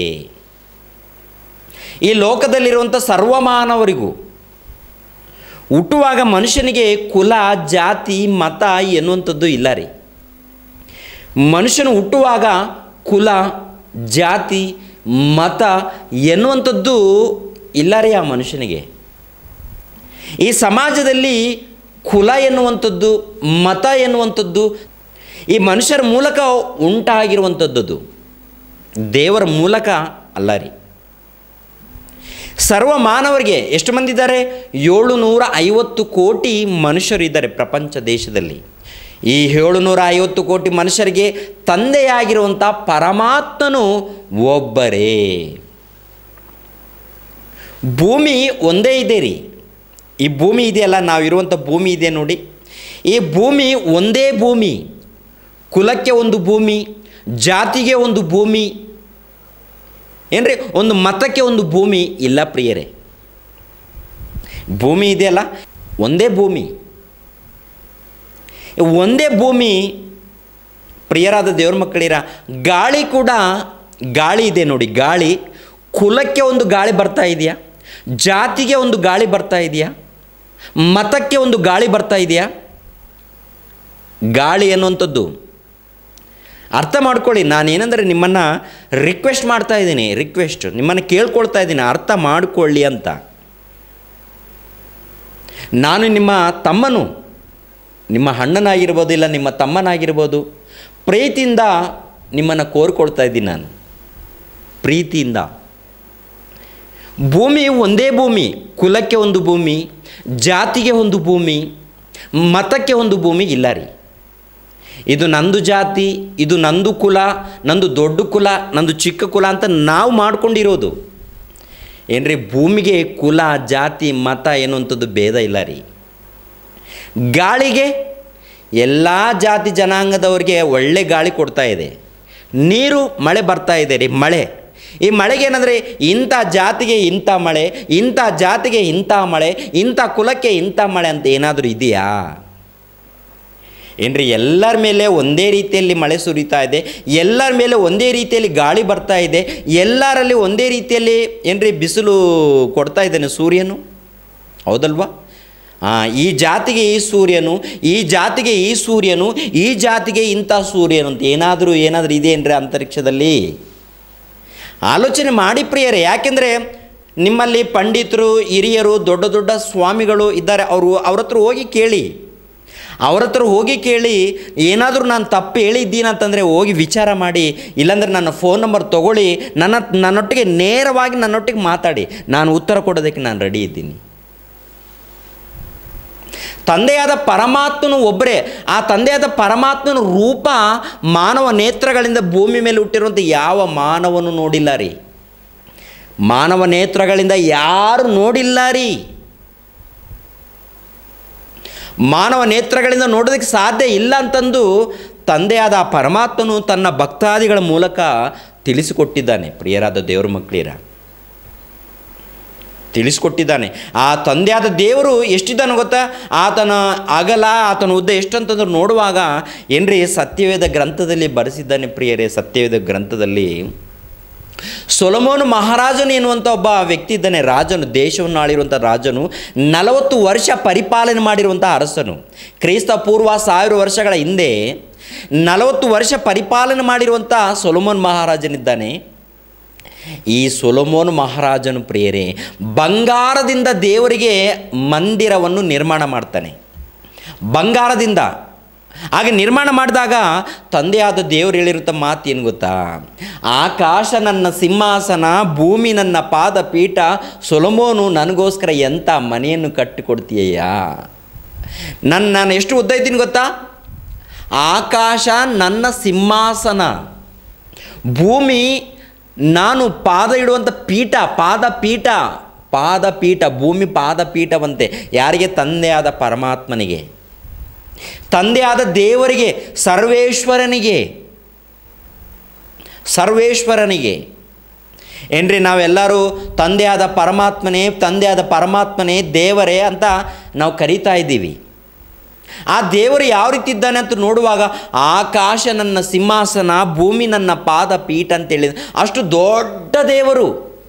ಈ ಲೋಕದಲ್ಲಿರುವಂಥ ಸರ್ವ ಮಾನವರಿಗೂ ಹುಟ್ಟುವಾಗ ಮನುಷ್ಯನಿಗೆ ಕುಲ ಜಾತಿ ಮತ ಎನ್ನುವಂಥದ್ದು ಇಲ್ಲ ರೀ ಮನುಷ್ಯನು ಹುಟ್ಟುವಾಗ ಕುಲ ಜಾತಿ ಮತ ಎನ್ನುವಂಥದ್ದು ಇಲ್ಲ ರೀ ಆ ಮನುಷ್ಯನಿಗೆ ಈ ಸಮಾಜದಲ್ಲಿ ಕುಲ ಎನ್ನುವಂಥದ್ದು ಮತ ಎನ್ನುವಂಥದ್ದು ಈ ಮನುಷ್ಯರ ಮೂಲಕ ಉಂಟಾಗಿರುವಂಥದ್ದು ದೇವರ ಮೂಲಕ ಅಲ್ಲ ರೀ ಸರ್ವ ಮಾನವರಿಗೆ ಎಷ್ಟು ಮಂದಿ ಇದ್ದಾರೆ ಏಳು ನೂರ ಐವತ್ತು ಕೋಟಿ ಮನುಷ್ಯರು ಇದ್ದಾರೆ ಪ್ರಪಂಚ ದೇಶದಲ್ಲಿ ಈ ಏಳುನೂರ ಐವತ್ತು ಕೋಟಿ ಮನುಷ್ಯರಿಗೆ ತಂದೆಯಾಗಿರುವಂಥ ಪರಮಾತ್ಮನು ಒಬ್ಬರೇ ಭೂಮಿ ಒಂದೇ ಇದೆ ರೀ ಈ ಭೂಮಿ ಇದೆಯಲ್ಲ ನಾವಿರುವಂಥ ಭೂಮಿ ಇದೆ ನೋಡಿ ಈ ಭೂಮಿ ಒಂದೇ ಭೂಮಿ ಕುಲಕ್ಕೆ ಒಂದು ಭೂಮಿ ಜಾತಿಗೆ ಒಂದು ಭೂಮಿ ಏನ್ರಿ ಒಂದು ಮತಕ್ಕೆ ಒಂದು ಭೂಮಿ ಇಲ್ಲ ಪ್ರಿಯರೇ ಭೂಮಿ ಇದೆಯಲ್ಲ ಒಂದೇ ಭೂಮಿ ಒಂದೇ ಭೂಮಿ ಪ್ರಿಯರಾದ ದೇವ್ರ ಮಕ್ಕಳಿರ ಗಾಳಿ ಕೂಡ ಗಾಳಿ ಇದೆ ನೋಡಿ ಗಾಳಿ ಕುಲಕ್ಕೆ ಒಂದು ಗಾಳಿ ಬರ್ತಾ ಇದೆಯಾ ಜಾತಿಗೆ ಒಂದು ಗಾಳಿ ಬರ್ತಾ ಇದೆಯಾ ಮತಕ್ಕೆ ಒಂದು ಗಾಳಿ ಬರ್ತಾ ಇದೆಯಾ ಗಾಳಿ ಅನ್ನುವಂಥದ್ದು ಅರ್ಥ ಮಾಡ್ಕೊಳ್ಳಿ ನಾನೇನೆಂದರೆ ನಿಮ್ಮನ್ನು ರಿಕ್ವೆಸ್ಟ್ ಮಾಡ್ತಾ ಇದ್ದೀನಿ ರಿಕ್ವೆಸ್ಟ್ ನಿಮ್ಮನ್ನು ಕೇಳ್ಕೊಳ್ತಾ ಇದ್ದೀನಿ ಅರ್ಥ ಮಾಡಿಕೊಳ್ಳಿ ಅಂತ ನಾನು ನಿಮ್ಮ ತಮ್ಮನು ನಿಮ್ಮ ಅಣ್ಣನಾಗಿರ್ಬೋದು ಇಲ್ಲ ನಿಮ್ಮ ತಮ್ಮನಾಗಿರ್ಬೋದು ಪ್ರೀತಿಯಿಂದ ನಿಮ್ಮನ್ನು ಕೋರ್ಕೊಳ್ತಾ ಇದ್ದೀನಿ ನಾನು ಪ್ರೀತಿಯಿಂದ ಭೂಮಿ ಒಂದೇ ಭೂಮಿ ಕುಲಕ್ಕೆ ಒಂದು ಭೂಮಿ ಜಾತಿಗೆ ಒಂದು ಭೂಮಿ ಮತಕ್ಕೆ ಒಂದು ಭೂಮಿ ಇಲ್ಲ ರೀ ಇದು ನಂದು ಜಾತಿ ಇದು ನಂದು ಕುಲ ನಂದು ದೊಡ್ಡ ಕುಲ ನಂದು ಚಿಕ್ಕ ಕುಲ ಅಂತ ನಾವು ಮಾಡ್ಕೊಂಡಿರೋದು ಏನ್ರಿ ಭೂಮಿಗೆ ಕುಲ ಜಾತಿ ಮತ ಎನ್ನುವಂಥದ್ದು ಭೇದ ಇಲ್ಲ ರೀ ಗಾಳಿಗೆ ಎಲ್ಲ ಜಾತಿ ಜನಾಂಗದವ್ರಿಗೆ ಒಳ್ಳೆ ಗಾಳಿ ಕೊಡ್ತಾ ಇದೆ ನೀರು ಮಳೆ ಬರ್ತಾ ಇದೆ ರೀ ಮಳೆ ಈ ಮಳೆಗೆ ಏನಂದರೆ ಇಂಥ ಜಾತಿಗೆ ಇಂಥ ಮಳೆ ಇಂಥ ಜಾತಿಗೆ ಇಂಥ ಮಳೆ ಇಂಥ ಕುಲಕ್ಕೆ ಇಂಥ ಮಳೆ ಅಂತ ಏನಾದರೂ ಇದೆಯಾ ಏನ್ರಿ ಎಲ್ಲರ ಮೇಲೆ ಒಂದೇ ರೀತಿಯಲ್ಲಿ ಮಳೆ ಸುರಿತಾ ಇದೆ ಎಲ್ಲರ ಮೇಲೆ ಒಂದೇ ರೀತಿಯಲ್ಲಿ ಗಾಳಿ ಬರ್ತಾ ಇದೆ ಎಲ್ಲರಲ್ಲಿ ಒಂದೇ ರೀತಿಯಲ್ಲಿ ಏನ್ರಿ ಬಿಸಿಲು ಕೊಡ್ತಾ ಇದ್ದಾನೆ ಸೂರ್ಯನು ಹೌದಲ್ವಾ ಆ, ಈ ಜಾತಿಗೆ ಈ ಸೂರ್ಯನು ಈ ಜಾತಿಗೆ ಈ ಸೂರ್ಯನು ಈ ಜಾತಿಗೆ ಇಂಥ ಸೂರ್ಯನು ಅಂತ ಏನಾದರೂ ಏನಾದರೂ ಇದೆ ಏನ್ರಿ ಅಂತರಿಕ್ಷದಲ್ಲಿ ಆಲೋಚನೆ ಮಾಡಿ ಪ್ರಿಯರೇ ಯಾಕೆಂದರೆ ನಿಮ್ಮಲ್ಲಿ ಪಂಡಿತರು ಹಿರಿಯರು ದೊಡ್ಡ ದೊಡ್ಡ ಸ್ವಾಮಿಗಳು ಇದ್ದಾರೆ ಅವರು ಅವ್ರ ಹತ್ರ ಹೋಗಿ ಕೇಳಿ ಅವ್ರ ಹತ್ರ ಹೋಗಿ ಕೇಳಿ ಏನಾದರೂ ನಾನು ತಪ್ಪು ಹೇಳಿದ್ದೀನಿ ಅಂತಂದರೆ ಹೋಗಿ ವಿಚಾರ ಮಾಡಿ ಇಲ್ಲಾಂದ್ರೆ ನನ್ನ ಫೋನ್ ನಂಬರ್ ತೊಗೊಳ್ಳಿ ನನ್ನ ನನ್ನೊಟ್ಟಿಗೆ ನೇರವಾಗಿ ನನ್ನೊಟ್ಟಿಗೆ ಮಾತಾಡಿ ನಾನು ಉತ್ತರ ಕೊಡೋದಕ್ಕೆ ನಾನು ರೆಡಿ ಇದ್ದೀನಿ ತಂದೆಯಾದ ಪರಮಾತ್ಮನು ಒಬ್ಬರೇ ಆ ತಂದೆಯಾದ ಪರಮಾತ್ಮನ ರೂಪ ಮಾನವ ನೇತ್ರಗಳಿಂದ ಭೂಮಿ ಮೇಲೆ ಹುಟ್ಟಿರುವಂಥ ಯಾವ ಮಾನವನು ನೋಡಿಲ್ಲ ರೀ ಮಾನವ ನೇತ್ರಗಳಿಂದ ಯಾರು ನೋಡಿಲ್ಲ ರೀ ಮಾನವ ನೇತ್ರಗಳಿಂದ ನೋಡೋದಕ್ಕೆ ಸಾಧ್ಯ ಇಲ್ಲ ಅಂತಂದು ತಂದೆಯಾದ ಆ ಪರಮಾತ್ಮನು ತನ್ನ ಭಕ್ತಾದಿಗಳ ಮೂಲಕ ತಿಳಿಸಿಕೊಟ್ಟಿದ್ದಾನೆ ಪ್ರಿಯರಾದ ದೇವರ ಮಕ್ಕಳಿರ ತಿಳಿಸ್ಕೊಟ್ಟಿದ್ದಾನೆ ಆ ತಂದೆಯಾದ ದೇವರು ಎಷ್ಟಿದ್ದಾನೆ ಗೊತ್ತಾ ಆತನ ಅಗಲ ಆತನ ಉದ್ದ ಎಷ್ಟು ಅಂತಂದ್ರೆ ನೋಡುವಾಗ ಏನ್ರಿ ಸತ್ಯವೇದ ಗ್ರಂಥದಲ್ಲಿ ಬರೆಸಿದ್ದಾನೆ ಪ್ರಿಯರೇ ಸತ್ಯವೇದ ಗ್ರಂಥದಲ್ಲಿ ಸೊಲಮೋನು ಮಹಾರಾಜನು ಎನ್ನುವಂಥ ಒಬ್ಬ ವ್ಯಕ್ತಿ ಇದ್ದಾನೆ ರಾಜನು ದೇಶವನ್ನು ಆಳಿರುವಂಥ ರಾಜನು ನಲವತ್ತು ವರ್ಷ ಪರಿಪಾಲನೆ ಮಾಡಿರುವಂಥ ಅರಸನು ಕ್ರೈಸ್ತ ಪೂರ್ವ ಸಾವಿರ ವರ್ಷಗಳ ಹಿಂದೆ ನಲವತ್ತು ವರ್ಷ ಪರಿಪಾಲನೆ ಮಾಡಿರುವಂಥ ಸೊಲಮೋನ್ ಮಹಾರಾಜನಿದ್ದಾನೆ ಈ ಸೊಲೊಮೋನ್ ಮಹಾರಾಜನು ಪ್ರಿಯರೇ ಬಂಗಾರದಿಂದ ದೇವರಿಗೆ ಮಂದಿರವನ್ನು ನಿರ್ಮಾಣ ಮಾಡ್ತಾನೆ ಬಂಗಾರದಿಂದ ಹಾಗೆ ನಿರ್ಮಾಣ ಮಾಡಿದಾಗ ತಂದೆಯಾದ ದೇವರು ಹೇಳಿರುತ್ತ ಮಾತು ಏನು ಗೊತ್ತಾ ಆಕಾಶ ನನ್ನ ಸಿಂಹಾಸನ ಭೂಮಿ ನನ್ನ ಪಾದ ಪೀಠ ಸೊಲಮೋನು ನನಗೋಸ್ಕರ ಎಂಥ ಮನೆಯನ್ನು ಕಟ್ಟಿಕೊಡ್ತೀಯಯ್ಯ ನನ್ನ ನಾನು ಎಷ್ಟು ಉದ್ದ ಇದ್ದೀನಿ ಗೊತ್ತಾ ಆಕಾಶ ನನ್ನ ಸಿಂಹಾಸನ ಭೂಮಿ ನಾನು ಪಾದ ಇಡುವಂಥ ಪೀಠ ಪಾದ ಪೀಠ ಪಾದ ಪೀಠ ಭೂಮಿ ಪಾದ ಪೀಠವಂತೆ ಯಾರಿಗೆ ತಂದೆಯಾದ ಪರಮಾತ್ಮನಿಗೆ ತಂದೆಯಾದ ದೇವರಿಗೆ ಸರ್ವೇಶ್ವರನಿಗೆ ಸರ್ವೇಶ್ವರನಿಗೆ ಏನ್ರಿ ನಾವೆಲ್ಲರೂ ತಂದೆಯಾದ ಪರಮಾತ್ಮನೇ ತಂದೆಯಾದ ಪರಮಾತ್ಮನೇ ದೇವರೇ ಅಂತ ನಾವು ಕರಿತಾ ಇದ್ದೀವಿ ಆ ದೇವರು ಯಾವ ರೀತಿ ಇದ್ದಾನೆ ಅಂತ ನೋಡುವಾಗ ಆಕಾಶ ನನ್ನ ಸಿಂಹಾಸನ ಭೂಮಿ ನನ್ನ ಪಾದ ಪೀಠ ಅಂತೇಳಿ ಅಷ್ಟು ದೊಡ್ಡ ದೇವರು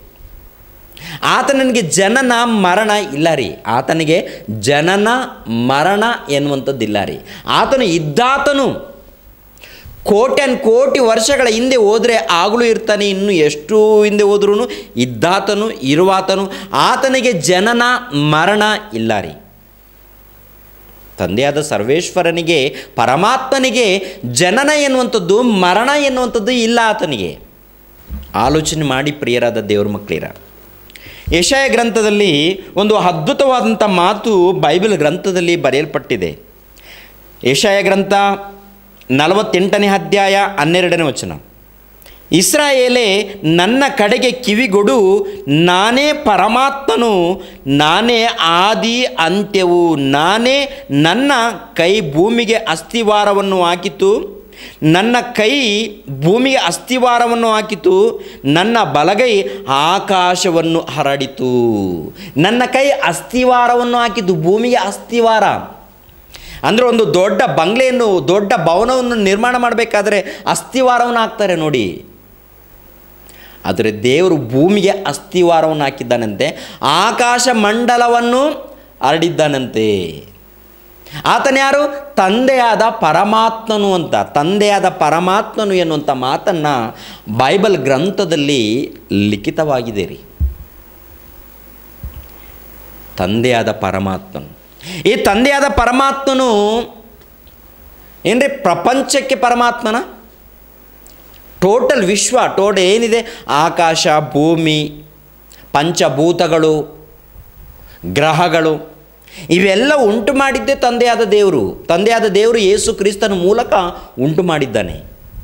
ಆತನಿಗೆ ಜನನ ಮರಣ ಇಲ್ಲ ರೀ ಆತನಿಗೆ ಜನನ ಮರಣ ಎನ್ನುವಂಥದ್ದಿಲ್ಲ ರೀ ಆತನು ಇದ್ದಾತನು ಕೋಟ್ಯನ್ ಕೋಟಿ ವರ್ಷಗಳ ಹಿಂದೆ ಹೋದರೆ ಆಗಲೂ ಇರ್ತಾನೆ ಇನ್ನು ಎಷ್ಟು ಹಿಂದೆ ಹೋದ್ರೂ ಇದ್ದಾತನು ಇರುವಾತನು ಆತನಿಗೆ ಜನನ ಮರಣ ಇಲ್ಲ ರೀ ತಂದೆಯಾದ ಸರ್ವೇಶ್ವರನಿಗೆ ಪರಮಾತ್ಮನಿಗೆ ಜನನ ಎನ್ನುವಂಥದ್ದು ಮರಣ ಎನ್ನುವಂಥದ್ದು ಇಲ್ಲ ಆತನಿಗೆ ಆಲೋಚನೆ ಮಾಡಿ ಪ್ರಿಯರಾದ ದೇವ್ರ ಮಕ್ಕಳಿರ ಯಶಯ ಗ್ರಂಥದಲ್ಲಿ ಒಂದು ಅದ್ಭುತವಾದಂಥ ಮಾತು ಬೈಬಲ್ ಗ್ರಂಥದಲ್ಲಿ ಬರೆಯಲ್ಪಟ್ಟಿದೆ ಯಶಯ ಗ್ರಂಥ ನಲವತ್ತೆಂಟನೇ ಅಧ್ಯಾಯ ಹನ್ನೆರಡನೇ ವಚನ ಇಸ್ರಾಯೇಲೇ ನನ್ನ ಕಡೆಗೆ ಕಿವಿಗೊಡು ನಾನೇ ಪರಮಾತ್ಮನು ನಾನೇ ಆದಿ ಅಂತ್ಯವು ನಾನೇ ನನ್ನ ಕೈ ಭೂಮಿಗೆ ಅಸ್ಥಿವಾರವನ್ನು ಹಾಕಿತು ನನ್ನ ಕೈ ಭೂಮಿಗೆ ಅಸ್ಥಿವಾರವನ್ನು ಹಾಕಿತು ನನ್ನ ಬಲಗೈ ಆಕಾಶವನ್ನು ಹರಡಿತು ನನ್ನ ಕೈ ಅಸ್ಥಿವಾರವನ್ನು ಹಾಕಿತು ಭೂಮಿಗೆ ಅಸ್ಥಿವಾರ ಅಂದರೆ ಒಂದು ದೊಡ್ಡ ಬಂಗ್ಲೆಯನ್ನು ದೊಡ್ಡ ಭವನವನ್ನು ನಿರ್ಮಾಣ ಮಾಡಬೇಕಾದ್ರೆ ಅಸ್ಥಿವಾರವನ್ನು ಹಾಕ್ತಾರೆ ನೋಡಿ ಆದರೆ ದೇವರು ಭೂಮಿಗೆ ಅಸ್ಥಿವಾರವನ್ನು ಹಾಕಿದ್ದಾನಂತೆ ಆಕಾಶ ಮಂಡಲವನ್ನು ಹರಡಿದ್ದಾನಂತೆ ಆತನ ಯಾರು ತಂದೆಯಾದ ಪರಮಾತ್ಮನು ಅಂತ ತಂದೆಯಾದ ಪರಮಾತ್ಮನು ಎನ್ನುವಂಥ ಮಾತನ್ನು ಬೈಬಲ್ ಗ್ರಂಥದಲ್ಲಿ ಲಿಖಿತವಾಗಿದೆ ರೀ ತಂದೆಯಾದ ಪರಮಾತ್ಮನು ಈ ತಂದೆಯಾದ ಪರಮಾತ್ಮನು ಏನ್ರಿ ಪ್ರಪಂಚಕ್ಕೆ ಪರಮಾತ್ಮನ ಟೋಟಲ್ ವಿಶ್ವ ಟೋಟಲ್ ಏನಿದೆ ಆಕಾಶ ಭೂಮಿ ಪಂಚಭೂತಗಳು ಗ್ರಹಗಳು ಇವೆಲ್ಲ ಉಂಟು ಮಾಡಿದ್ದೇ ತಂದೆಯಾದ ದೇವರು ತಂದೆಯಾದ ದೇವರು ಯೇಸು ಕ್ರಿಸ್ತನ ಮೂಲಕ ಉಂಟು ಮಾಡಿದ್ದಾನೆ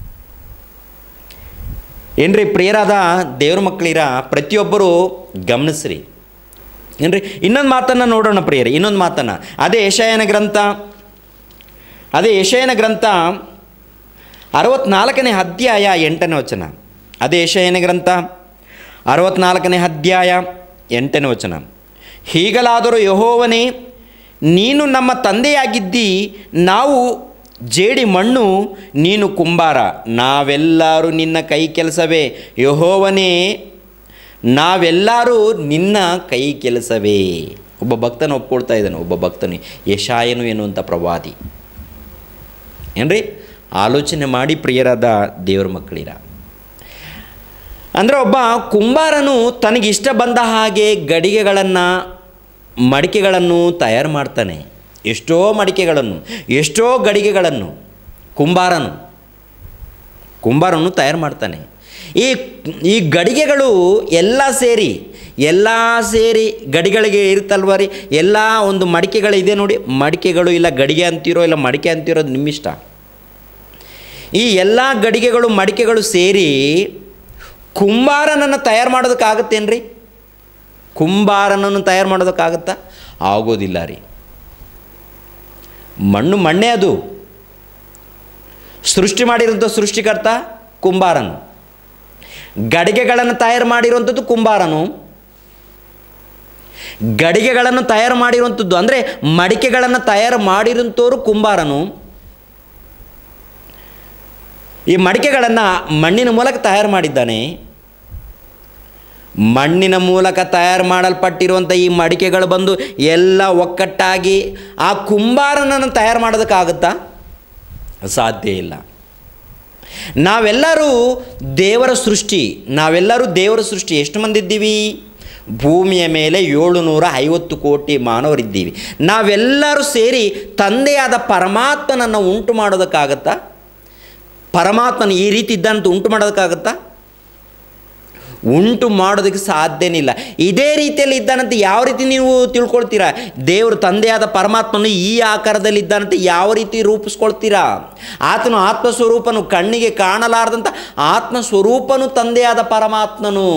ಏನ್ರಿ ಪ್ರಿಯರಾದ ದೇವ್ರ ಮಕ್ಕಳಿರ ಪ್ರತಿಯೊಬ್ಬರು ಗಮನಿಸ್ರಿ ಏನ್ರಿ ಇನ್ನೊಂದು ಮಾತನ್ನು ನೋಡೋಣ ಪ್ರಿಯರೇ ಇನ್ನೊಂದು ಮಾತನ್ನು ಅದೇ ಯಶಯನ ಗ್ರಂಥ ಅದೇ ಯಶಯನ ಗ್ರಂಥ ಅರವತ್ನಾಲ್ಕನೇ ಅಧ್ಯಾಯ ಎಂಟನೇ ವಚನ ಅದೇ ಯಶಯನ ಗ್ರಂಥ ಅರವತ್ನಾಲ್ಕನೇ ಅಧ್ಯಾಯ ಎಂಟನೇ ವಚನ ಹೀಗಲಾದರೂ ಯಹೋವನೇ ನೀನು ನಮ್ಮ ತಂದೆಯಾಗಿದ್ದಿ ನಾವು ಜೇಡಿ ಮಣ್ಣು ನೀನು ಕುಂಬಾರ ನಾವೆಲ್ಲರೂ ನಿನ್ನ ಕೈ ಕೆಲಸವೇ ಯಹೋವನೇ ನಾವೆಲ್ಲರೂ ನಿನ್ನ ಕೈ ಕೆಲಸವೇ ಒಬ್ಬ ಭಕ್ತನ ಒಪ್ಕೊಳ್ತಾ ಇದ್ದಾನೆ ಒಬ್ಬ ಭಕ್ತನು ಯಶಾಯನು ಎನ್ನುವಂಥ ಪ್ರವಾದಿ ಏನ್ರಿ ಆಲೋಚನೆ ಮಾಡಿ ಪ್ರಿಯರಾದ ದೇವ್ರ ಮಕ್ಕಳಿರ ಅಂದರೆ ಒಬ್ಬ ಕುಂಬಾರನು ತನಗಿಷ್ಟ ಬಂದ ಹಾಗೆ ಗಡಿಗೆಗಳನ್ನು ಮಡಿಕೆಗಳನ್ನು ತಯಾರು ಮಾಡ್ತಾನೆ ಎಷ್ಟೋ ಮಡಿಕೆಗಳನ್ನು ಎಷ್ಟೋ ಗಡಿಗೆಗಳನ್ನು ಕುಂಬಾರನು ಕುಂಬಾರನು ತಯಾರು ಮಾಡ್ತಾನೆ ಈ ಈ ಗಡಿಗೆಗಳು ಎಲ್ಲ ಸೇರಿ ಎಲ್ಲ ಸೇರಿ ಗಡಿಗಳಿಗೆ ಇರುತ್ತಲ್ವ ರೀ ಎಲ್ಲ ಒಂದು ಮಡಿಕೆಗಳಿದೆ ನೋಡಿ ಮಡಿಕೆಗಳು ಇಲ್ಲ ಗಡಿಗೆ ಅಂತೀರೋ ಇಲ್ಲ ಮಡಿಕೆ ಅಂತೀರೋ ಅದು ನಿಮ್ಮಿಷ್ಟ ಈ ಎಲ್ಲ ಗಡಿಗೆಗಳು ಮಡಿಕೆಗಳು ಸೇರಿ ಕುಂಬಾರನನ್ನು ತಯಾರು ಮಾಡೋದಕ್ಕಾಗತ್ತೇನ್ರಿ ಕುಂಬಾರನನ್ನು ತಯಾರು ಮಾಡೋದಕ್ಕಾಗತ್ತಾ ಆಗೋದಿಲ್ಲ ರೀ ಮಣ್ಣು ಮಣ್ಣೇ ಅದು ಸೃಷ್ಟಿ ಮಾಡಿರೋಂಥ ಸೃಷ್ಟಿಕರ್ತ ಕುಂಬಾರನು ಗಡಿಗೆಗಳನ್ನು ತಯಾರು ಮಾಡಿರುವಂಥದ್ದು ಕುಂಬಾರನು ಗಡಿಗೆಗಳನ್ನು ತಯಾರು ಮಾಡಿರುವಂಥದ್ದು ಅಂದರೆ ಮಡಿಕೆಗಳನ್ನು ತಯಾರು ಮಾಡಿರುವಂಥವ್ರು ಕುಂಬಾರನು ಈ ಮಡಿಕೆಗಳನ್ನು ಮಣ್ಣಿನ ಮೂಲಕ ತಯಾರು ಮಾಡಿದ್ದಾನೆ ಮಣ್ಣಿನ ಮೂಲಕ ತಯಾರು ಮಾಡಲ್ಪಟ್ಟಿರುವಂಥ ಈ ಮಡಿಕೆಗಳು ಬಂದು ಎಲ್ಲ ಒಕ್ಕಟ್ಟಾಗಿ ಆ ಕುಂಬಾರನನ್ನು ತಯಾರು ಮಾಡೋದಕ್ಕಾಗುತ್ತಾ ಸಾಧ್ಯ ಇಲ್ಲ ನಾವೆಲ್ಲರೂ ದೇವರ ಸೃಷ್ಟಿ ನಾವೆಲ್ಲರೂ ದೇವರ ಸೃಷ್ಟಿ ಎಷ್ಟು ಮಂದಿ ಇದ್ದೀವಿ ಭೂಮಿಯ ಮೇಲೆ ಏಳು ನೂರ ಐವತ್ತು ಕೋಟಿ ಮಾನವರಿದ್ದೀವಿ ನಾವೆಲ್ಲರೂ ಸೇರಿ ತಂದೆಯಾದ ಪರಮಾತ್ಮನನ್ನು ಉಂಟು ಮಾಡೋದಕ್ಕಾಗತ್ತಾ ಪರಮಾತ್ಮನ ಈ ರೀತಿ ಇದ್ದಂತ ಉಂಟು ಮಾಡೋದಕ್ಕಾಗತ್ತಾ ಉಂಟು ಮಾಡೋದಕ್ಕೆ ಸಾಧ್ಯನಿಲ್ಲ ಇದೇ ರೀತಿಯಲ್ಲಿ ಇದ್ದಾನಂತ ಯಾವ ರೀತಿ ನೀವು ತಿಳ್ಕೊಳ್ತೀರಾ ದೇವರು ತಂದೆಯಾದ ಪರಮಾತ್ಮನು ಈ ಆಕಾರದಲ್ಲಿ ಇದ್ದಾನಂತ ಯಾವ ರೀತಿ ರೂಪಿಸ್ಕೊಳ್ತೀರಾ ಆತನು ಆತ್ಮಸ್ವರೂಪನು ಕಣ್ಣಿಗೆ ಕಾಣಲಾರದಂಥ ಆತ್ಮಸ್ವರೂಪನು ತಂದೆಯಾದ ಪರಮಾತ್ಮನು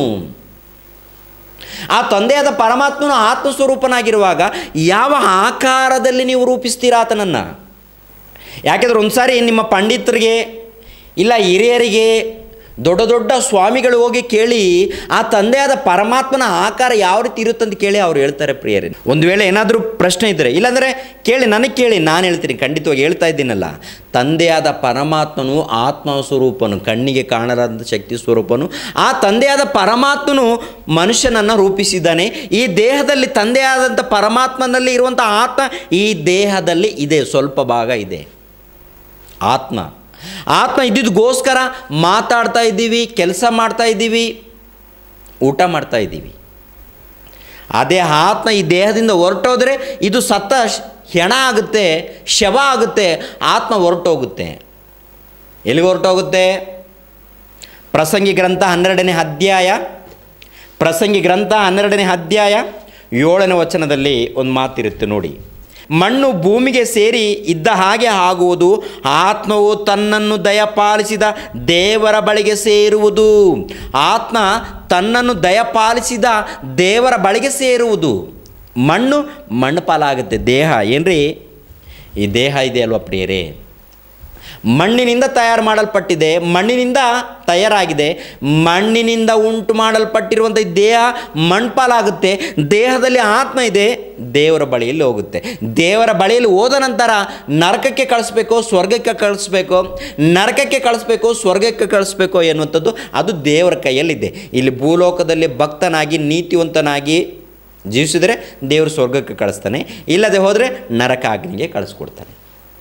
ಆ ತಂದೆಯಾದ ಪರಮಾತ್ಮನು ಆತ್ಮಸ್ವರೂಪನಾಗಿರುವಾಗ ಯಾವ ಆಕಾರದಲ್ಲಿ ನೀವು ರೂಪಿಸ್ತೀರಾ ಆತನನ್ನು ಯಾಕೆಂದ್ರೆ ಒಂದು ಸಾರಿ ನಿಮ್ಮ ಪಂಡಿತರಿಗೆ ಇಲ್ಲ ಹಿರಿಯರಿಗೆ ದೊಡ್ಡ ದೊಡ್ಡ ಸ್ವಾಮಿಗಳು ಹೋಗಿ ಕೇಳಿ ಆ ತಂದೆಯಾದ ಪರಮಾತ್ಮನ ಆಕಾರ ಯಾವ ರೀತಿ ಇರುತ್ತಂತ ಕೇಳಿ ಅವ್ರು ಹೇಳ್ತಾರೆ ಪ್ರಿಯರೇ ಒಂದು ವೇಳೆ ಏನಾದರೂ ಪ್ರಶ್ನೆ ಇದ್ದರೆ ಇಲ್ಲಾಂದರೆ ಕೇಳಿ ನನಗೆ ಕೇಳಿ ನಾನು ಹೇಳ್ತೀನಿ ಖಂಡಿತವಾಗಿ ಹೇಳ್ತಾ ಇದ್ದೀನಲ್ಲ ತಂದೆಯಾದ ಪರಮಾತ್ಮನು ಆತ್ಮ ಸ್ವರೂಪನು ಕಣ್ಣಿಗೆ ಕಾಣಲಾದ ಶಕ್ತಿ ಸ್ವರೂಪನು ಆ ತಂದೆಯಾದ ಪರಮಾತ್ಮನು ಮನುಷ್ಯನನ್ನು ರೂಪಿಸಿದ್ದಾನೆ ಈ ದೇಹದಲ್ಲಿ ತಂದೆಯಾದಂಥ ಪರಮಾತ್ಮನಲ್ಲಿ ಇರುವಂಥ ಆತ್ಮ ಈ ದೇಹದಲ್ಲಿ ಇದೆ ಸ್ವಲ್ಪ ಭಾಗ ಇದೆ ಆತ್ಮ ಆತ್ಮ ಇದ್ದಿದ್ದಗೋಸ್ಕರ ಮಾತಾಡ್ತಾ ಇದ್ದೀವಿ ಕೆಲಸ ಮಾಡ್ತಾ ಇದ್ದೀವಿ ಊಟ ಮಾಡ್ತಾ ಇದ್ದೀವಿ ಅದೇ ಆತ್ಮ ಈ ದೇಹದಿಂದ ಹೊರಟೋದ್ರೆ ಇದು ಸತ್ತ ಶ್- ಹೆಣ ಆಗುತ್ತೆ ಶವ ಆಗುತ್ತೆ ಆತ್ಮ ಹೊರಟೋಗುತ್ತೆ ಎಲ್ಲಿಗೆ ಹೊರಟೋಗುತ್ತೆ ಪ್ರಸಂಗಿ ಗ್ರಂಥ ಹನ್ನೆರಡನೇ ಅಧ್ಯಾಯ ಪ್ರಸಂಗಿ ಗ್ರಂಥ ಹನ್ನೆರಡನೇ ಅಧ್ಯಾಯ ಏಳನೇ ವಚನದಲ್ಲಿ ಒಂದು ಮಾತಿರುತ್ತೆ ನೋಡಿ ಮಣ್ಣು ಭೂಮಿಗೆ ಸೇರಿ ಇದ್ದ ಹಾಗೆ ಆಗುವುದು ಆತ್ಮವು ತನ್ನನ್ನು ದಯಪಾಲಿಸಿದ ದೇವರ ಬಳಿಗೆ ಸೇರುವುದು ಆತ್ಮ ತನ್ನನ್ನು ದಯಪಾಲಿಸಿದ ದೇವರ ಬಳಿಗೆ ಸೇರುವುದು ಮಣ್ಣು ಮಣ್ಣು ಪಾಲಾಗುತ್ತೆ ದೇಹ ಏನ್ರಿ ಈ ದೇಹ ಇದೆ ಅಲ್ವಾ ಪ್ರಿಯರೇ ಮಣ್ಣಿನಿಂದ ತಯಾರು ಮಾಡಲ್ಪಟ್ಟಿದೆ ಮಣ್ಣಿನಿಂದ ತಯಾರಾಗಿದೆ ಮಣ್ಣಿನಿಂದ ಉಂಟು ಮಾಡಲ್ಪಟ್ಟಿರುವಂಥ ಈ ದೇಹ ಮಣ್ಪಾಲಾಗುತ್ತೆ ದೇಹದಲ್ಲಿ ಆತ್ಮ ಇದೆ ದೇವರ ಬಳಿಯಲ್ಲಿ ಹೋಗುತ್ತೆ ದೇವರ ಬಳಿಯಲ್ಲಿ ಹೋದ ನಂತರ ನರಕಕ್ಕೆ ಕಳಿಸ್ಬೇಕು ಸ್ವರ್ಗಕ್ಕೆ ಕಳಿಸ್ಬೇಕು ನರಕಕ್ಕೆ ಕಳಿಸ್ಬೇಕು ಸ್ವರ್ಗಕ್ಕೆ ಕಳಿಸ್ಬೇಕು ಎನ್ನುವಂಥದ್ದು ಅದು ದೇವರ ಕೈಯಲ್ಲಿದೆ ಇಲ್ಲಿ ಭೂಲೋಕದಲ್ಲಿ ಭಕ್ತನಾಗಿ ನೀತಿವಂತನಾಗಿ ಜೀವಿಸಿದರೆ ದೇವರು ಸ್ವರ್ಗಕ್ಕೆ ಕಳಿಸ್ತಾನೆ ಇಲ್ಲದೆ ಹೋದರೆ ನರಕ ಅಗ್ನಿಗೆ ಕಳಿಸ್ಕೊಡ್ತಾನೆ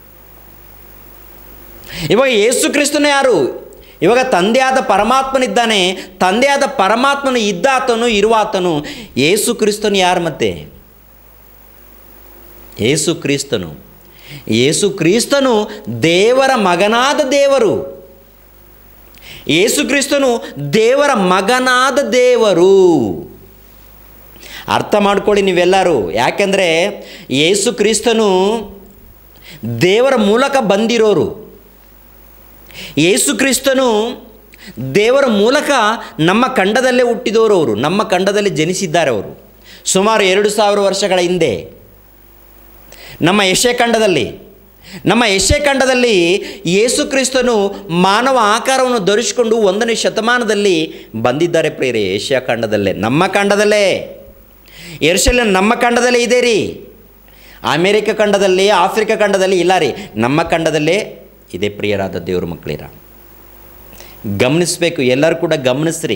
ಇವಾಗ ಯೇಸು ಕ್ರಿಸ್ತನು ಯಾರು ಇವಾಗ ತಂದೆಯಾದ ಪರಮಾತ್ಮನಿದ್ದಾನೆ ತಂದೆಯಾದ ಪರಮಾತ್ಮನು ಇದ್ದಾತನು ಇರುವಾತನು ಯೇಸು ಕ್ರಿಸ್ತನು ಯಾರು ಮತ್ತೆ ಯೇಸು ಕ್ರಿಸ್ತನು ಯೇಸು ಕ್ರಿಸ್ತನು ದೇವರ ಮಗನಾದ ದೇವರು ಯೇಸು ಕ್ರಿಸ್ತನು ದೇವರ ಮಗನಾದ ದೇವರು ಅರ್ಥ ಮಾಡ್ಕೊಳ್ಳಿ ನೀವೆಲ್ಲರೂ ಯಾಕೆಂದರೆ ಯೇಸು ಕ್ರಿಸ್ತನು ದೇವರ ಮೂಲಕ ಬಂದಿರೋರು ಯೇಸು ಕ್ರಿಸ್ತನು ದೇವರ ಮೂಲಕ ನಮ್ಮ ಖಂಡದಲ್ಲೇ ಹುಟ್ಟಿದವರು ಅವರು ನಮ್ಮ ಖಂಡದಲ್ಲಿ ಜನಿಸಿದ್ದಾರೆ ಅವರು ಸುಮಾರು ಎರಡು ಸಾವಿರ ವರ್ಷಗಳ ಹಿಂದೆ ನಮ್ಮ ಯಶೆ ಖಂಡದಲ್ಲಿ ನಮ್ಮ ಯಶೆ ಖಂಡದಲ್ಲಿ ಯೇಸು ಕ್ರಿಸ್ತನು ಮಾನವ ಆಕಾರವನ್ನು ಧರಿಸಿಕೊಂಡು ಒಂದನೇ ಶತಮಾನದಲ್ಲಿ ಬಂದಿದ್ದಾರೆ ಪ್ರಿಯರೇ ಏಷ್ಯಾ ಖಂಡದಲ್ಲೇ ನಮ್ಮ ಖಂಡದಲ್ಲೇ ಎರ್ಶಲ್ಯ ನಮ್ಮ ಖಂಡದಲ್ಲೇ ಇದೆ ರೀ ಅಮೇರಿಕ ಖಂಡದಲ್ಲಿ ಆಫ್ರಿಕಾ ಖಂಡದಲ್ಲಿ ಇಲ್ಲ ರೀ ನಮ್ಮ ಖಂಡದಲ್ಲೇ ಇದೇ ಪ್ರಿಯರಾದ ದೇವ್ರ ಮಕ್ಕಳಿರ ಗಮನಿಸಬೇಕು ಎಲ್ಲರೂ ಕೂಡ ಗಮನಿಸ್ರಿ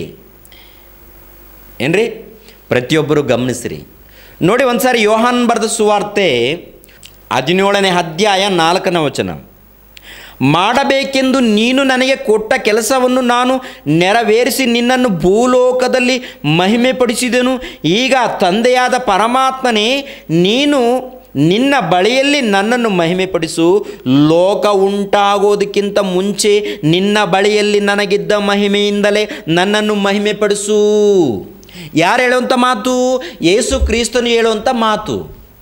ಏನ್ರಿ ಪ್ರತಿಯೊಬ್ಬರು ಗಮನಿಸ್ರಿ ನೋಡಿ ಒಂದ್ಸಾರಿ ಯೋಹಾನ್ ಬರೆದ ಸುವಾರ್ತೆ ಹದಿನೇಳನೇ ಅಧ್ಯಾಯ ನಾಲ್ಕನೇ ವಚನ ಮಾಡಬೇಕೆಂದು ನೀನು ನನಗೆ ಕೊಟ್ಟ ಕೆಲಸವನ್ನು ನಾನು ನೆರವೇರಿಸಿ ನಿನ್ನನ್ನು ಭೂಲೋಕದಲ್ಲಿ ಮಹಿಮೆಪಡಿಸಿದೆನು ಈಗ ತಂದೆಯಾದ ಪರಮಾತ್ಮನೇ ನೀನು ನಿನ್ನ ಬಳಿಯಲ್ಲಿ ನನ್ನನ್ನು ಮಹಿಮೆಪಡಿಸು ಲೋಕ ಉಂಟಾಗೋದಕ್ಕಿಂತ ಮುಂಚೆ ನಿನ್ನ ಬಳಿಯಲ್ಲಿ ನನಗಿದ್ದ ಮಹಿಮೆಯಿಂದಲೇ ನನ್ನನ್ನು ಮಹಿಮೆಪಡಿಸು ಯಾರು ಹೇಳುವಂಥ ಮಾತು ಯೇಸು ಕ್ರಿಸ್ತನು ಹೇಳುವಂಥ ಮಾತು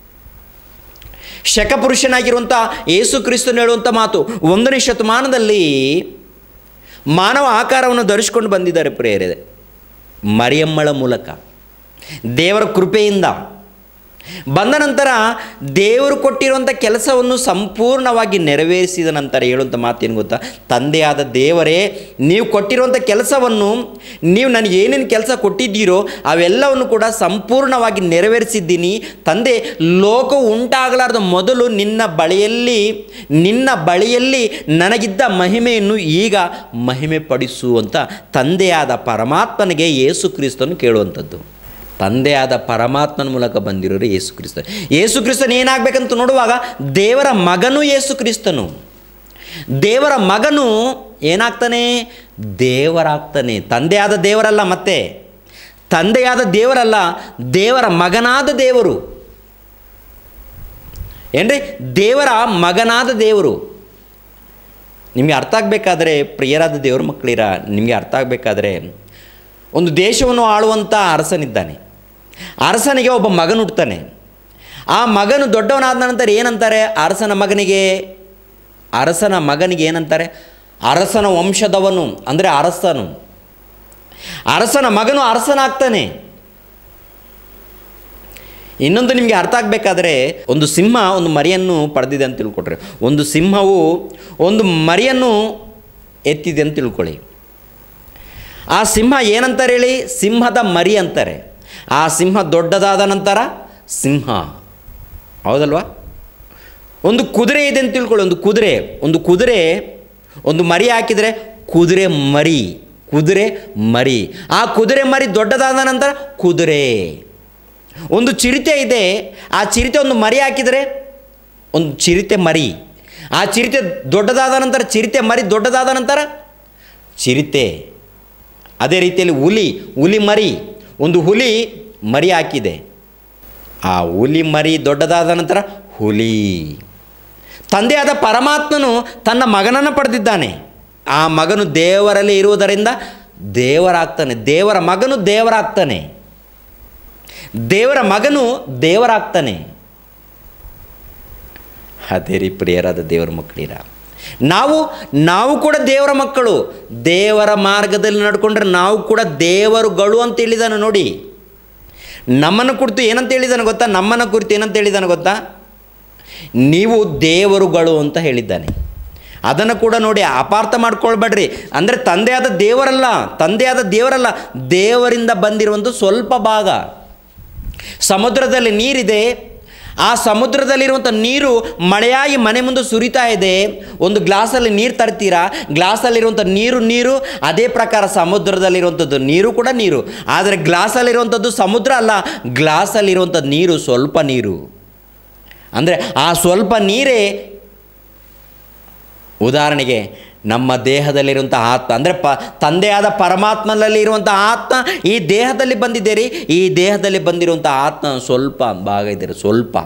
ಶಕಪುರುಷನಾಗಿರುವಂಥ ಯೇಸು ಕ್ರಿಸ್ತನು ಹೇಳುವಂಥ ಮಾತು ಒಂದನೇ ಶತಮಾನದಲ್ಲಿ ಮಾನವ ಆಕಾರವನ್ನು ಧರಿಸಿಕೊಂಡು ಬಂದಿದ್ದಾರೆ ಪ್ರೇರಿದೆ ಮರಿಯಮ್ಮಳ ಮೂಲಕ ದೇವರ ಕೃಪೆಯಿಂದ ಬಂದ ನಂತರ ದೇವರು ಕೊಟ್ಟಿರುವಂಥ ಕೆಲಸವನ್ನು ಸಂಪೂರ್ಣವಾಗಿ ನೆರವೇರಿಸಿದ ನಂತರ ಹೇಳುವಂಥ ಮಾತೇನು ಗೊತ್ತಾ ತಂದೆಯಾದ ದೇವರೇ ನೀವು ಕೊಟ್ಟಿರುವಂಥ ಕೆಲಸವನ್ನು ನೀವು ನನಗೆ ಏನೇನು ಕೆಲಸ ಕೊಟ್ಟಿದ್ದೀರೋ ಅವೆಲ್ಲವನ್ನು ಕೂಡ ಸಂಪೂರ್ಣವಾಗಿ ನೆರವೇರಿಸಿದ್ದೀನಿ ತಂದೆ ಲೋಕವು ಉಂಟಾಗಲಾರ್ದ ಮೊದಲು ನಿನ್ನ ಬಳಿಯಲ್ಲಿ ನಿನ್ನ ಬಳಿಯಲ್ಲಿ ನನಗಿದ್ದ ಮಹಿಮೆಯನ್ನು ಈಗ ಮಹಿಮೆ ಪಡಿಸು ಅಂತ ತಂದೆಯಾದ ಪರಮಾತ್ಮನಿಗೆ ಯೇಸು ಕ್ರಿಸ್ತನು ಕೇಳುವಂಥದ್ದು ತಂದೆಯಾದ ಪರಮಾತ್ಮನ ಮೂಲಕ ಬಂದಿರೋರು ಯೇಸು ಕ್ರಿಸ್ತ ಯೇಸು ಕ್ರಿಸ್ತನು ಏನಾಗಬೇಕಂತ ನೋಡುವಾಗ ದೇವರ ಮಗನು ಯೇಸು ಕ್ರಿಸ್ತನು ದೇವರ ಮಗನು ಏನಾಗ್ತಾನೆ ದೇವರಾಗ್ತಾನೆ ತಂದೆಯಾದ ದೇವರಲ್ಲ ಮತ್ತೆ ತಂದೆಯಾದ ದೇವರಲ್ಲ ದೇವರ ಮಗನಾದ ದೇವರು ಏನ್ರಿ ದೇವರ ಮಗನಾದ ದೇವರು ನಿಮಗೆ ಅರ್ಥ ಆಗಬೇಕಾದ್ರೆ ಪ್ರಿಯರಾದ ದೇವರ ಮಕ್ಕಳಿರ ನಿಮಗೆ ಅರ್ಥ ಆಗಬೇಕಾದ್ರೆ ಒಂದು ದೇಶವನ್ನು ಆಳುವಂಥ ಅರಸನಿದ್ದಾನೆ ಅರಸನಿಗೆ ಒಬ್ಬ ಮಗನು ಹುಡ್ತಾನೆ ಆ ಮಗನು ದೊಡ್ಡವನಾದ ನಂತರ ಏನಂತಾರೆ ಅರಸನ ಮಗನಿಗೆ ಅರಸನ ಮಗನಿಗೆ ಏನಂತಾರೆ ಅರಸನ ವಂಶದವನು ಅಂದರೆ ಅರಸನು ಅರಸನ ಮಗನು ಅರಸನಾಗ್ತಾನೆ ಇನ್ನೊಂದು ನಿಮಗೆ ಅರ್ಥ ಆಗಬೇಕಾದ್ರೆ ಒಂದು ಸಿಂಹ ಒಂದು ಮರಿಯನ್ನು ಪಡೆದಿದೆ ಅಂತ ತಿಳ್ಕೊಟ್ರೆ ಒಂದು ಸಿಂಹವು ಒಂದು ಮರಿಯನ್ನು ಎತ್ತಿದೆ ಅಂತ ತಿಳ್ಕೊಳ್ಳಿ ಆ ಸಿಂಹ ಏನಂತಾರೆ ಹೇಳಿ ಸಿಂಹದ ಮರಿ ಅಂತಾರೆ ಆ ಸಿಂಹ ದೊಡ್ಡದಾದ ನಂತರ ಸಿಂಹ ಹೌದಲ್ವಾ ಒಂದು ಕುದುರೆ ಇದೆ ಅಂತ ತಿಳ್ಕೊಳ್ಳಿ ಒಂದು ಕುದುರೆ ಒಂದು ಕುದುರೆ ಒಂದು ಮರಿ ಹಾಕಿದರೆ ಕುದುರೆ ಮರಿ ಕುದುರೆ ಮರಿ ಆ ಕುದುರೆ ಮರಿ ದೊಡ್ಡದಾದ ನಂತರ ಕುದುರೆ ಒಂದು ಚಿರತೆ ಇದೆ ಆ ಚಿರತೆ ಒಂದು ಮರಿ ಹಾಕಿದರೆ ಒಂದು ಚಿರತೆ ಮರಿ ಆ ಚಿರತೆ ದೊಡ್ಡದಾದ ನಂತರ ಚಿರತೆ ಮರಿ ದೊಡ್ಡದಾದ ನಂತರ ಚಿರತೆ ಅದೇ ರೀತಿಯಲ್ಲಿ ಹುಲಿ ಹುಲಿ ಮರಿ ಒಂದು ಹುಲಿ ಮರಿ ಹಾಕಿದೆ ಆ ಹುಲಿ ಮರಿ ದೊಡ್ಡದಾದ ನಂತರ ಹುಲಿ ತಂದೆಯಾದ ಪರಮಾತ್ಮನು ತನ್ನ ಮಗನನ್ನು ಪಡೆದಿದ್ದಾನೆ ಆ ಮಗನು ದೇವರಲ್ಲಿ ಇರುವುದರಿಂದ ದೇವರಾಗ್ತಾನೆ ದೇವರ ಮಗನು ದೇವರಾಗ್ತಾನೆ ದೇವರ ಮಗನು ದೇವರಾಗ್ತಾನೆ ಅದೇ ರೀ ಪ್ರಿಯರಾದ ದೇವರ ಮಕ್ಕಳಿರ ನಾವು ನಾವು ಕೂಡ ದೇವರ ಮಕ್ಕಳು ದೇವರ ಮಾರ್ಗದಲ್ಲಿ ನಡ್ಕೊಂಡ್ರೆ ನಾವು ಕೂಡ ದೇವರುಗಳು ಅಂತ ಹೇಳಿದಾನೆ ನೋಡಿ ನಮ್ಮನ್ನು ಕುರಿತು ಏನಂತ ಹೇಳಿದಾನೆ ಗೊತ್ತಾ ನಮ್ಮನ್ನು ಕುರಿತು ಏನಂತ ಹೇಳಿದಾನೆ ಗೊತ್ತಾ ನೀವು ದೇವರುಗಳು ಅಂತ ಹೇಳಿದ್ದಾನೆ ಅದನ್ನು ಕೂಡ ನೋಡಿ ಅಪಾರ್ಥ ಮಾಡ್ಕೊಳ್ಬೇಡ್ರಿ ಅಂದರೆ ತಂದೆಯಾದ ದೇವರಲ್ಲ ತಂದೆಯಾದ ದೇವರಲ್ಲ ದೇವರಿಂದ ಬಂದಿರುವಂಥ ಸ್ವಲ್ಪ ಭಾಗ ಸಮುದ್ರದಲ್ಲಿ ನೀರಿದೆ ಆ ಸಮುದ್ರದಲ್ಲಿರುವಂಥ ನೀರು ಮಳೆಯಾಗಿ ಮನೆ ಮುಂದೆ ಸುರಿತಾ ಇದೆ ಒಂದು ಗ್ಲಾಸಲ್ಲಿ ನೀರು ತರ್ತೀರಾ ಗ್ಲಾಸಲ್ಲಿರುವಂಥ ನೀರು ನೀರು ಅದೇ ಪ್ರಕಾರ ಸಮುದ್ರದಲ್ಲಿರುವಂಥದ್ದು ನೀರು ಕೂಡ ನೀರು ಆದರೆ ಗ್ಲಾಸಲ್ಲಿರುವಂಥದ್ದು ಸಮುದ್ರ ಅಲ್ಲ ಗ್ಲಾಸಲ್ಲಿರುವಂಥ ನೀರು ಸ್ವಲ್ಪ ನೀರು ಅಂದರೆ ಆ ಸ್ವಲ್ಪ ನೀರೇ ಉದಾಹರಣೆಗೆ ನಮ್ಮ ದೇಹದಲ್ಲಿರುವಂಥ ಆತ್ಮ ಅಂದರೆ ಪ ತಂದೆಯಾದ ಪರಮಾತ್ಮನಲ್ಲಿ ಇರುವಂಥ ಆತ್ಮ ಈ ದೇಹದಲ್ಲಿ ಬಂದಿದೆ ರೀ ಈ ದೇಹದಲ್ಲಿ ಬಂದಿರುವಂಥ ಆತ್ಮ ಸ್ವಲ್ಪ ಭಾಗ ಇದೆ ಸ್ವಲ್ಪ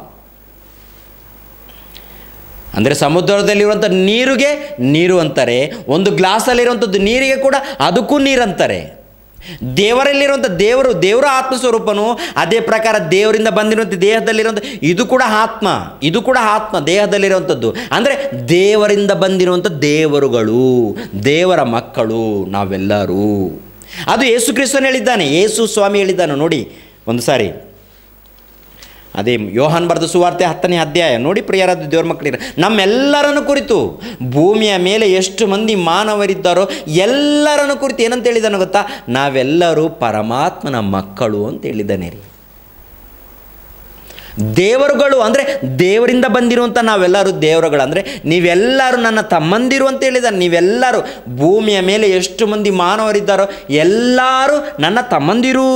ಅಂದರೆ ಸಮುದ್ರದಲ್ಲಿರುವಂಥ ನೀರಿಗೆ ನೀರು ಅಂತಾರೆ ಒಂದು ಗ್ಲಾಸಲ್ಲಿರುವಂಥದ್ದು ನೀರಿಗೆ ಕೂಡ ಅದಕ್ಕೂ ನೀರು ಅಂತಾರೆ ದೇವರಲ್ಲಿರುವಂಥ ದೇವರು ದೇವರ ಆತ್ಮಸ್ವರೂಪನು ಅದೇ ಪ್ರಕಾರ ದೇವರಿಂದ ಬಂದಿರುವಂಥ ದೇಹದಲ್ಲಿರುವಂಥ ಇದು ಕೂಡ ಆತ್ಮ ಇದು ಕೂಡ ಆತ್ಮ ದೇಹದಲ್ಲಿರುವಂಥದ್ದು ಅಂದರೆ ದೇವರಿಂದ ಬಂದಿರುವಂಥ ದೇವರುಗಳು ದೇವರ ಮಕ್ಕಳು ನಾವೆಲ್ಲರೂ ಅದು ಯೇಸು ಕ್ರಿಸ್ತನು ಹೇಳಿದ್ದಾನೆ ಯೇಸು ಸ್ವಾಮಿ ಹೇಳಿದ್ದಾನೆ ನೋಡಿ ಒಂದು ಸಾರಿ ಅದೇ ಯೋಹಾನ್ ಬರೆದ ಸುವಾರ್ತೆ ಹತ್ತನೇ ಅಧ್ಯಾಯ ನೋಡಿ ಪ್ರಿಯರಾದ ದೇವ್ರ ಮಕ್ಕಳಿರ ನಮ್ಮೆಲ್ಲರನ್ನು ಕುರಿತು ಭೂಮಿಯ ಮೇಲೆ ಎಷ್ಟು ಮಂದಿ ಮಾನವರಿದ್ದಾರೋ ಎಲ್ಲರನ್ನು ಕುರಿತು ಏನಂತ ಹೇಳಿದಾನೆ ಗೊತ್ತಾ ನಾವೆಲ್ಲರೂ ಪರಮಾತ್ಮನ ಮಕ್ಕಳು ಅಂತ ಹೇಳಿದ್ದಾನೆ ರೀ ದೇವರುಗಳು ಅಂದರೆ ದೇವರಿಂದ ಬಂದಿರುವಂಥ ನಾವೆಲ್ಲರೂ ದೇವರುಗಳು ಅಂದರೆ ನೀವೆಲ್ಲರೂ ನನ್ನ ತಮ್ಮಂದಿರು ಅಂತ ಹೇಳಿದ್ದಾರೆ ನೀವೆಲ್ಲರೂ ಭೂಮಿಯ ಮೇಲೆ ಎಷ್ಟು ಮಂದಿ ಮಾನವರಿದ್ದಾರೋ ಎಲ್ಲರೂ ನನ್ನ ತಮ್ಮಂದಿರು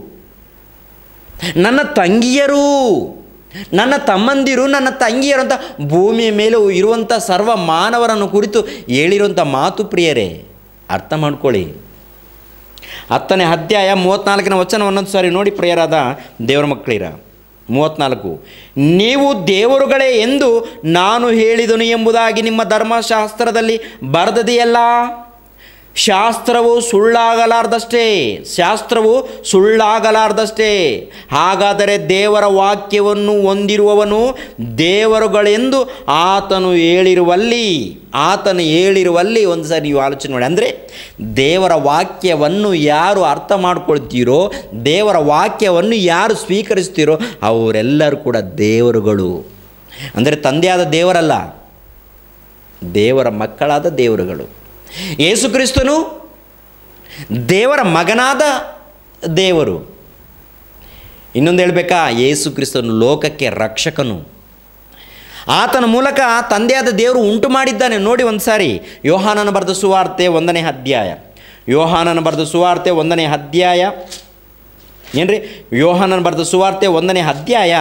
ನನ್ನ ತಂಗಿಯರು ನನ್ನ ತಮ್ಮಂದಿರು ನನ್ನ ತಂಗಿಯರು ಅಂತ ಭೂಮಿಯ ಮೇಲೆ ಇರುವಂಥ ಸರ್ವ ಮಾನವರನ್ನು ಕುರಿತು ಹೇಳಿರುವಂಥ ಮಾತು ಪ್ರಿಯರೇ ಅರ್ಥ ಮಾಡ್ಕೊಳ್ಳಿ ಹತ್ತನೇ ಅಧ್ಯಾಯ ಮೂವತ್ತ್ನಾಲ್ಕನೇ ವಚನ ಒಂದೊಂದು ಸಾರಿ ನೋಡಿ ಪ್ರಿಯರಾದ ದೇವರ ಮಕ್ಕಳಿರ ಮೂವತ್ತ್ನಾಲ್ಕು ನೀವು ದೇವರುಗಳೇ ಎಂದು ನಾನು ಹೇಳಿದನು ಎಂಬುದಾಗಿ ನಿಮ್ಮ ಧರ್ಮಶಾಸ್ತ್ರದಲ್ಲಿ ಬರೆದದೆಯಲ್ಲ ಶಾಸ್ತ್ರವು ಸುಳ್ಳಾಗಲಾರ್ದಷ್ಟೇ ಶಾಸ್ತ್ರವು ಸುಳ್ಳಾಗಲಾರ್ದಷ್ಟೇ ಹಾಗಾದರೆ ದೇವರ ವಾಕ್ಯವನ್ನು ಹೊಂದಿರುವವನು ದೇವರುಗಳೆಂದು ಆತನು ಹೇಳಿರುವಲ್ಲಿ ಆತನು ಹೇಳಿರುವಲ್ಲಿ ಒಂದು ಸಾರಿ ನೀವು ಆಲೋಚನೆ ಮಾಡಿ ಅಂದರೆ ದೇವರ ವಾಕ್ಯವನ್ನು ಯಾರು ಅರ್ಥ ಮಾಡ್ಕೊಳ್ತೀರೋ ದೇವರ ವಾಕ್ಯವನ್ನು ಯಾರು ಸ್ವೀಕರಿಸ್ತೀರೋ ಅವರೆಲ್ಲರೂ ಕೂಡ ದೇವರುಗಳು ಅಂದರೆ ತಂದೆಯಾದ ದೇವರಲ್ಲ ದೇವರ ಮಕ್ಕಳಾದ ದೇವರುಗಳು ಯೇಸು ಕ್ರಿಸ್ತನು ದೇವರ ಮಗನಾದ ದೇವರು ಇನ್ನೊಂದು ಹೇಳಬೇಕಾ ಯೇಸು ಕ್ರಿಸ್ತನು ಲೋಕಕ್ಕೆ ರಕ್ಷಕನು ಆತನ ಮೂಲಕ ತಂದೆಯಾದ ದೇವರು ಉಂಟು ಮಾಡಿದ್ದಾನೆ ನೋಡಿ ಒಂದು ಸಾರಿ ಯೋಹಾನನ ಬರೆದ ಸುವಾರ್ತೆ ಒಂದನೇ ಅಧ್ಯಾಯ ಯೋಹಾನನ ಬರೆದ ಸುವಾರ್ತೆ ಒಂದನೇ ಅಧ್ಯಾಯ ಏನ್ರಿ ಯೋಹಾನನ ಬರೆದ ಸುವಾರ್ತೆ ಒಂದನೇ ಅಧ್ಯಾಯ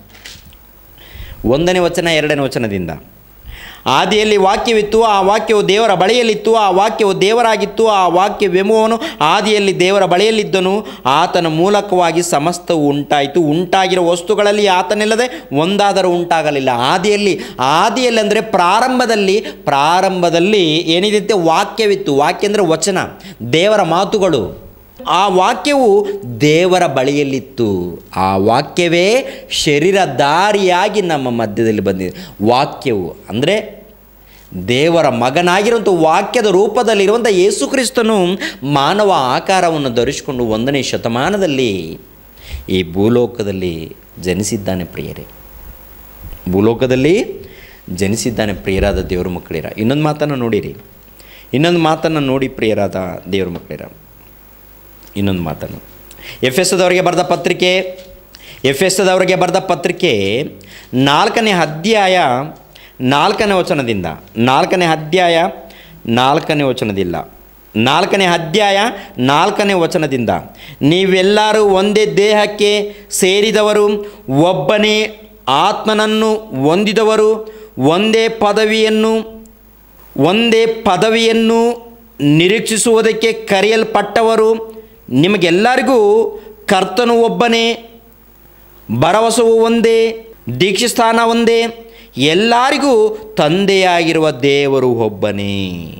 ಒಂದನೇ ವಚನ ಎರಡನೇ ವಚನದಿಂದ ಆದಿಯಲ್ಲಿ ವಾಕ್ಯವಿತ್ತು ಆ ವಾಕ್ಯವು ದೇವರ ಬಳಿಯಲ್ಲಿತ್ತು ಆ ವಾಕ್ಯವು ದೇವರಾಗಿತ್ತು ಆ ವಾಕ್ಯವೆಂಬುವನು ಆದಿಯಲ್ಲಿ ದೇವರ ಬಳಿಯಲ್ಲಿದ್ದನು ಆತನ ಮೂಲಕವಾಗಿ ಸಮಸ್ತವು ಉಂಟಾಯಿತು ಉಂಟಾಗಿರೋ ವಸ್ತುಗಳಲ್ಲಿ ಆತನಿಲ್ಲದೆ ಒಂದಾದರೂ ಉಂಟಾಗಲಿಲ್ಲ ಆದಿಯಲ್ಲಿ ಆದಿಯಲ್ಲಿ ಅಂದರೆ ಪ್ರಾರಂಭದಲ್ಲಿ ಪ್ರಾರಂಭದಲ್ಲಿ ಏನಿದೆ ವಾಕ್ಯವಿತ್ತು ವಾಕ್ಯ ಅಂದರೆ ವಚನ ದೇವರ ಮಾತುಗಳು ಆ ವಾಕ್ಯವು ದೇವರ ಬಳಿಯಲ್ಲಿತ್ತು ಆ ವಾಕ್ಯವೇ ಶರೀರಧಾರಿಯಾಗಿ ನಮ್ಮ ಮಧ್ಯದಲ್ಲಿ ಬಂದಿದೆ ವಾಕ್ಯವು ಅಂದರೆ ದೇವರ ಮಗನಾಗಿರುವಂಥ ವಾಕ್ಯದ ರೂಪದಲ್ಲಿರುವಂಥ ಯೇಸು ಕ್ರಿಸ್ತನು ಮಾನವ ಆಕಾರವನ್ನು ಧರಿಸಿಕೊಂಡು ಒಂದನೇ ಶತಮಾನದಲ್ಲಿ ಈ ಭೂಲೋಕದಲ್ಲಿ ಜನಿಸಿದ್ದಾನೆ ಪ್ರಿಯರೇ ಭೂಲೋಕದಲ್ಲಿ ಜನಿಸಿದ್ದಾನೆ ಪ್ರಿಯರಾದ ದೇವರ ಮಕ್ಕಳಿರ ಇನ್ನೊಂದು ಮಾತನ್ನು ನೋಡಿರಿ ಇನ್ನೊಂದು ಮಾತನ್ನು ನೋಡಿ ಪ್ರಿಯರಾದ ದೇವರ ಮಕ್ಕಳಿರ ಇನ್ನೊಂದು ಮಾತನ್ನು ಎಫ್ ಎಸ್ ದವರಿಗೆ ಬರೆದ ಪತ್ರಿಕೆ ಎಫ್ ಎಸ್ ದವರಿಗೆ ಬರೆದ ಪತ್ರಿಕೆ ನಾಲ್ಕನೇ ಅಧ್ಯಾಯ ನಾಲ್ಕನೇ ವಚನದಿಂದ ನಾಲ್ಕನೇ ಅಧ್ಯಾಯ ನಾಲ್ಕನೇ ವಚನದಿಲ್ಲ ನಾಲ್ಕನೇ ಅಧ್ಯಾಯ ನಾಲ್ಕನೇ ವಚನದಿಂದ ನೀವೆಲ್ಲರೂ ಒಂದೇ ದೇಹಕ್ಕೆ ಸೇರಿದವರು ಒಬ್ಬನೇ ಆತ್ಮನನ್ನು ಹೊಂದಿದವರು ಒಂದೇ ಪದವಿಯನ್ನು ಒಂದೇ ಪದವಿಯನ್ನು ನಿರೀಕ್ಷಿಸುವುದಕ್ಕೆ ಕರೆಯಲ್ಪಟ್ಟವರು ನಿಮಗೆಲ್ಲರಿಗೂ ಕರ್ತನು ಒಬ್ಬನೇ ಭರವಸವು ಒಂದೇ ದೀಕ್ಷಾಸ್ಥಾನ ಒಂದೇ ಎಲ್ಲರಿಗೂ ತಂದೆಯಾಗಿರುವ ದೇವರು ಒಬ್ಬನೇ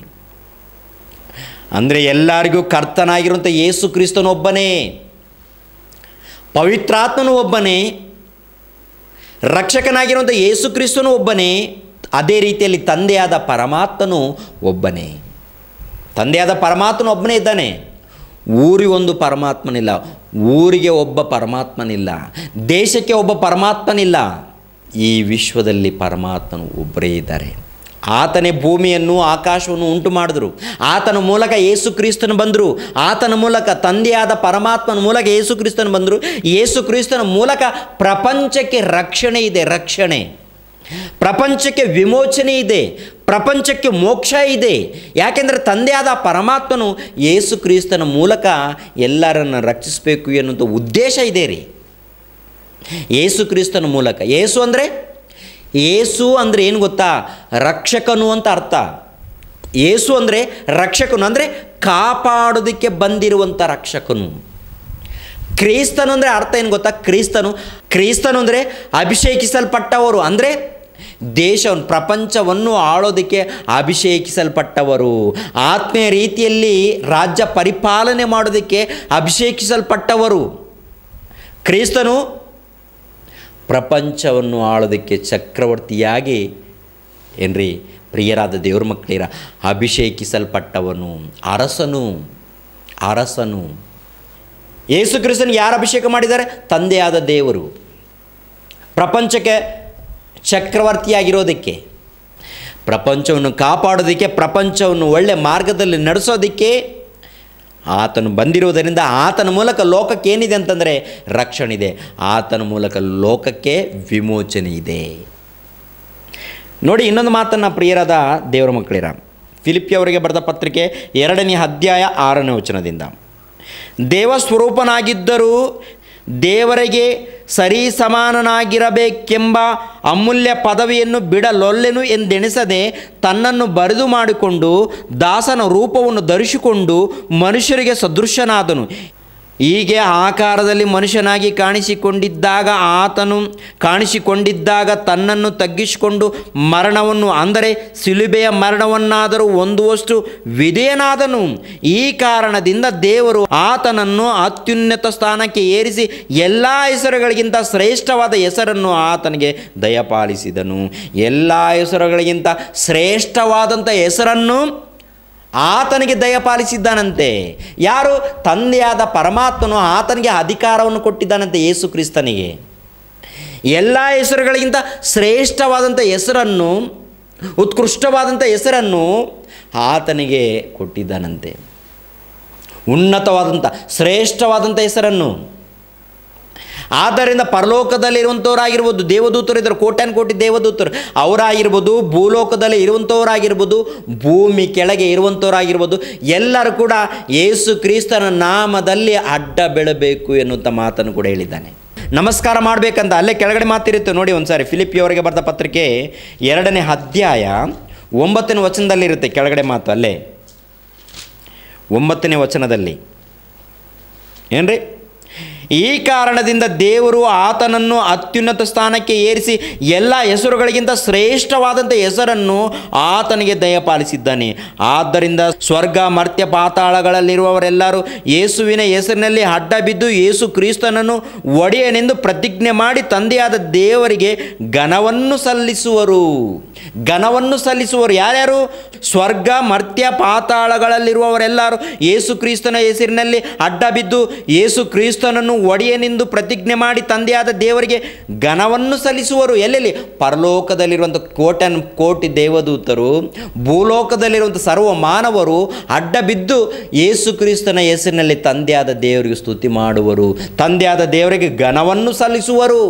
ಅಂದರೆ ಎಲ್ಲರಿಗೂ ಕರ್ತನಾಗಿರುವಂಥ ಯೇಸು ಕ್ರಿಸ್ತನು ಒಬ್ಬನೇ ಪವಿತ್ರಾತ್ಮನು ಒಬ್ಬನೇ ರಕ್ಷಕನಾಗಿರುವಂಥ ಯೇಸು ಕ್ರಿಸ್ತನು ಒಬ್ಬನೇ ಅದೇ ರೀತಿಯಲ್ಲಿ ತಂದೆಯಾದ ಪರಮಾತ್ಮನು ಒಬ್ಬನೇ ತಂದೆಯಾದ ಪರಮಾತ್ಮನು ಒಬ್ಬನೇ ಇದ್ದಾನೆ ಊರಿಗೆ ಒಂದು ಪರಮಾತ್ಮನಿಲ್ಲ ಊರಿಗೆ ಒಬ್ಬ ಪರಮಾತ್ಮನಿಲ್ಲ ದೇಶಕ್ಕೆ ಒಬ್ಬ ಪರಮಾತ್ಮನಿಲ್ಲ ಈ ವಿಶ್ವದಲ್ಲಿ ಪರಮಾತ್ಮನು ಒಬ್ಬರೇ ಇದ್ದಾರೆ ಆತನೇ ಭೂಮಿಯನ್ನು ಆಕಾಶವನ್ನು ಉಂಟು ಮಾಡಿದ್ರು ಆತನ ಮೂಲಕ ಯೇಸು ಕ್ರಿಸ್ತನು ಬಂದರು ಆತನ ಮೂಲಕ ತಂದೆಯಾದ ಪರಮಾತ್ಮನ ಮೂಲಕ ಯೇಸು ಕ್ರಿಸ್ತನು ಬಂದರು ಯೇಸು ಕ್ರಿಸ್ತನ ಮೂಲಕ ಪ್ರಪಂಚಕ್ಕೆ ರಕ್ಷಣೆ ಇದೆ ರಕ್ಷಣೆ ಪ್ರಪಂಚಕ್ಕೆ ವಿಮೋಚನೆ ಇದೆ ಪ್ರಪಂಚಕ್ಕೆ ಮೋಕ್ಷ ಇದೆ ಯಾಕೆಂದರೆ ತಂದೆಯಾದ ಪರಮಾತ್ಮನು ಯೇಸು ಕ್ರಿಸ್ತನ ಮೂಲಕ ಎಲ್ಲರನ್ನು ರಕ್ಷಿಸಬೇಕು ಎನ್ನುವಂಥ ಉದ್ದೇಶ ಇದೆ ರೀ ಯೇಸು ಕ್ರಿಸ್ತನ ಮೂಲಕ ಯೇಸು ಅಂದರೆ ಯೇಸು ಅಂದರೆ ಏನು ಗೊತ್ತಾ ರಕ್ಷಕನು ಅಂತ ಅರ್ಥ ಯೇಸು ಅಂದರೆ ರಕ್ಷಕನು ಅಂದರೆ ಕಾಪಾಡೋದಕ್ಕೆ ಬಂದಿರುವಂಥ ರಕ್ಷಕನು ಕ್ರಿಸ್ತನು ಅಂದರೆ ಅರ್ಥ ಏನು ಗೊತ್ತಾ ಕ್ರಿಸ್ತನು ಕ್ರಿಸ್ತನು ಅಂದರೆ ಅಭಿಷೇಕಿಸಲ್ಪಟ್ಟವರು ಅಂದರೆ ದೇಶವನ್ನು ಪ್ರಪಂಚವನ್ನು ಆಳೋದಕ್ಕೆ ಅಭಿಷೇಕಿಸಲ್ಪಟ್ಟವರು ಆತ್ಮೀಯ ರೀತಿಯಲ್ಲಿ ರಾಜ್ಯ ಪರಿಪಾಲನೆ ಮಾಡೋದಕ್ಕೆ ಅಭಿಷೇಕಿಸಲ್ಪಟ್ಟವರು ಕ್ರಿಸ್ತನು ಪ್ರಪಂಚವನ್ನು ಆಳೋದಕ್ಕೆ ಚಕ್ರವರ್ತಿಯಾಗಿ ಏನ್ರಿ ಪ್ರಿಯರಾದ ದೇವ್ರ ಮಕ್ಕಳಿರ ಅಭಿಷೇಕಿಸಲ್ಪಟ್ಟವನು ಅರಸನು ಅರಸನು ಯೇಸು ಕ್ರಿಸ್ತನ್ ಯಾರು ಅಭಿಷೇಕ ಮಾಡಿದ್ದಾರೆ ತಂದೆಯಾದ ದೇವರು ಪ್ರಪಂಚಕ್ಕೆ ಚಕ್ರವರ್ತಿಯಾಗಿರೋದಕ್ಕೆ ಪ್ರಪಂಚವನ್ನು ಕಾಪಾಡೋದಕ್ಕೆ ಪ್ರಪಂಚವನ್ನು ಒಳ್ಳೆ ಮಾರ್ಗದಲ್ಲಿ ನಡೆಸೋದಕ್ಕೆ ಆತನು ಬಂದಿರುವುದರಿಂದ ಆತನ ಮೂಲಕ ಲೋಕಕ್ಕೆ ಏನಿದೆ ಅಂತಂದರೆ ರಕ್ಷಣೆ ಇದೆ ಆತನ ಮೂಲಕ ಲೋಕಕ್ಕೆ ವಿಮೋಚನೆ ಇದೆ ನೋಡಿ ಇನ್ನೊಂದು ಮಾತನ್ನು ಪ್ರಿಯರಾದ ದೇವರ ಮಕ್ಕಳಿರ ಫಿಲಿಪಿಯವರಿಗೆ ಬರೆದ ಪತ್ರಿಕೆ ಎರಡನೇ ಅಧ್ಯಾಯ ಆರನೇ ವಚನದಿಂದ ದೇವ ಸ್ವರೂಪನಾಗಿದ್ದರೂ ದೇವರಿಗೆ ಸರಿ ಸಮಾನನಾಗಿರಬೇಕೆಂಬ ಅಮೂಲ್ಯ ಪದವಿಯನ್ನು ಬಿಡಲೊಲ್ಲೆನು ಎಂದೆಣಿಸದೆ ತನ್ನನ್ನು ಬರೆದು ಮಾಡಿಕೊಂಡು ದಾಸನ ರೂಪವನ್ನು ಧರಿಸಿಕೊಂಡು ಮನುಷ್ಯರಿಗೆ ಸದೃಶನಾದನು ಹೀಗೆ ಆಕಾರದಲ್ಲಿ ಮನುಷ್ಯನಾಗಿ ಕಾಣಿಸಿಕೊಂಡಿದ್ದಾಗ ಆತನು ಕಾಣಿಸಿಕೊಂಡಿದ್ದಾಗ ತನ್ನನ್ನು ತಗ್ಗಿಸಿಕೊಂಡು ಮರಣವನ್ನು ಅಂದರೆ ಸಿಲುಬೆಯ ಮರಣವನ್ನಾದರೂ ಹೊಂದುವಷ್ಟು ವಿಧೇಯನಾದನು ಈ ಕಾರಣದಿಂದ ದೇವರು ಆತನನ್ನು ಅತ್ಯುನ್ನತ ಸ್ಥಾನಕ್ಕೆ ಏರಿಸಿ ಎಲ್ಲ ಹೆಸರುಗಳಿಗಿಂತ ಶ್ರೇಷ್ಠವಾದ ಹೆಸರನ್ನು ಆತನಿಗೆ ದಯಪಾಲಿಸಿದನು ಎಲ್ಲ ಹೆಸರುಗಳಿಗಿಂತ ಶ್ರೇಷ್ಠವಾದಂಥ ಹೆಸರನ್ನು ಆತನಿಗೆ ದಯಪಾಲಿಸಿದ್ದಾನಂತೆ ಯಾರು ತಂದೆಯಾದ ಪರಮಾತ್ಮನು ಆತನಿಗೆ ಅಧಿಕಾರವನ್ನು ಕೊಟ್ಟಿದ್ದಾನಂತೆ ಯೇಸು ಕ್ರಿಸ್ತನಿಗೆ ಎಲ್ಲ ಹೆಸರುಗಳಿಗಿಂತ ಶ್ರೇಷ್ಠವಾದಂಥ ಹೆಸರನ್ನು ಉತ್ಕೃಷ್ಟವಾದಂಥ ಹೆಸರನ್ನು ಆತನಿಗೆ ಕೊಟ್ಟಿದ್ದಾನಂತೆ ಉನ್ನತವಾದಂಥ ಶ್ರೇಷ್ಠವಾದಂಥ ಹೆಸರನ್ನು ಆದ್ದರಿಂದ ಪರಲೋಕದಲ್ಲಿರುವಂಥವರಾಗಿರ್ಬೋದು ದೇವದೂತರು ಇದ್ದಾರೆ ಕೋಟ್ಯಾನ್ ಕೋಟಿ ದೇವದೂತರು ಅವರಾಗಿರ್ಬೋದು ಭೂಲೋಕದಲ್ಲಿ ಇರುವಂಥವರಾಗಿರ್ಬೋದು ಭೂಮಿ ಕೆಳಗೆ ಇರುವಂಥವರಾಗಿರ್ಬೋದು ಎಲ್ಲರೂ ಕೂಡ ಯೇಸು ಕ್ರಿಸ್ತನ ನಾಮದಲ್ಲಿ ಅಡ್ಡ ಬೆಳಬೇಕು ಎನ್ನುವಂಥ ಮಾತನ್ನು ಕೂಡ ಹೇಳಿದ್ದಾನೆ ನಮಸ್ಕಾರ ಮಾಡಬೇಕಂತ ಅಲ್ಲೇ ಕೆಳಗಡೆ ಮಾತಿರುತ್ತೆ ನೋಡಿ ಒಂದ್ಸಾರಿ ಫಿಲಿಪಿಯವರಿಗೆ ಬರೆದ ಪತ್ರಿಕೆ ಎರಡನೇ ಅಧ್ಯಾಯ ಒಂಬತ್ತನೇ ವಚನದಲ್ಲಿರುತ್ತೆ ಕೆಳಗಡೆ ಮಾತು ಅಲ್ಲೇ ಒಂಬತ್ತನೇ ವಚನದಲ್ಲಿ ಏನ್ರಿ ಈ ಕಾರಣದಿಂದ ದೇವರು ಆತನನ್ನು ಅತ್ಯುನ್ನತ ಸ್ಥಾನಕ್ಕೆ ಏರಿಸಿ ಎಲ್ಲ ಹೆಸರುಗಳಿಗಿಂತ ಶ್ರೇಷ್ಠವಾದಂಥ ಹೆಸರನ್ನು ಆತನಿಗೆ ದಯಪಾಲಿಸಿದ್ದಾನೆ ಆದ್ದರಿಂದ ಸ್ವರ್ಗ ಮರ್ತ್ಯ ಪಾತಾಳಗಳಲ್ಲಿರುವವರೆಲ್ಲರೂ ಯೇಸುವಿನ ಹೆಸರಿನಲ್ಲಿ ಅಡ್ಡ ಬಿದ್ದು ಯೇಸು ಕ್ರಿಸ್ತನನ್ನು ಒಡೆಯನೆಂದು ಪ್ರತಿಜ್ಞೆ ಮಾಡಿ ತಂದೆಯಾದ ದೇವರಿಗೆ ಘನವನ್ನು ಸಲ್ಲಿಸುವರು ಘನವನ್ನು ಸಲ್ಲಿಸುವರು ಯಾರ್ಯಾರು ಸ್ವರ್ಗ ಮರ್ತ್ಯ ಪಾತಾಳಗಳಲ್ಲಿರುವವರೆಲ್ಲರೂ ಯೇಸು ಕ್ರಿಸ್ತನ ಹೆಸರಿನಲ್ಲಿ ಅಡ್ಡ ಬಿದ್ದು ಯೇಸು ಕ್ರಿಸ್ತನನ್ನು ಒಡೆಯನೆಂದು ಪ್ರತಿಜ್ಞೆ ಮಾಡಿ ತಂದೆಯಾದ ದೇವರಿಗೆ ಘನವನ್ನು ಸಲ್ಲಿಸುವರು ಎಲ್ಲೆಲ್ಲಿ ಪರಲೋಕದಲ್ಲಿರುವಂಥ ಕೋಟನ್ ಕೋಟಿ ದೇವದೂತರು ಭೂಲೋಕದಲ್ಲಿರುವಂಥ ಸರ್ವ ಮಾನವರು ಅಡ್ಡ ಬಿದ್ದು ಯೇಸು ಕ್ರಿಸ್ತನ ಹೆಸರಿನಲ್ಲಿ ತಂದೆಯಾದ ದೇವರಿಗೆ ಸ್ತುತಿ ಮಾಡುವರು ತಂದೆಯಾದ ದೇವರಿಗೆ ಘನವನ್ನು ಸಲ್ಲಿಸುವರು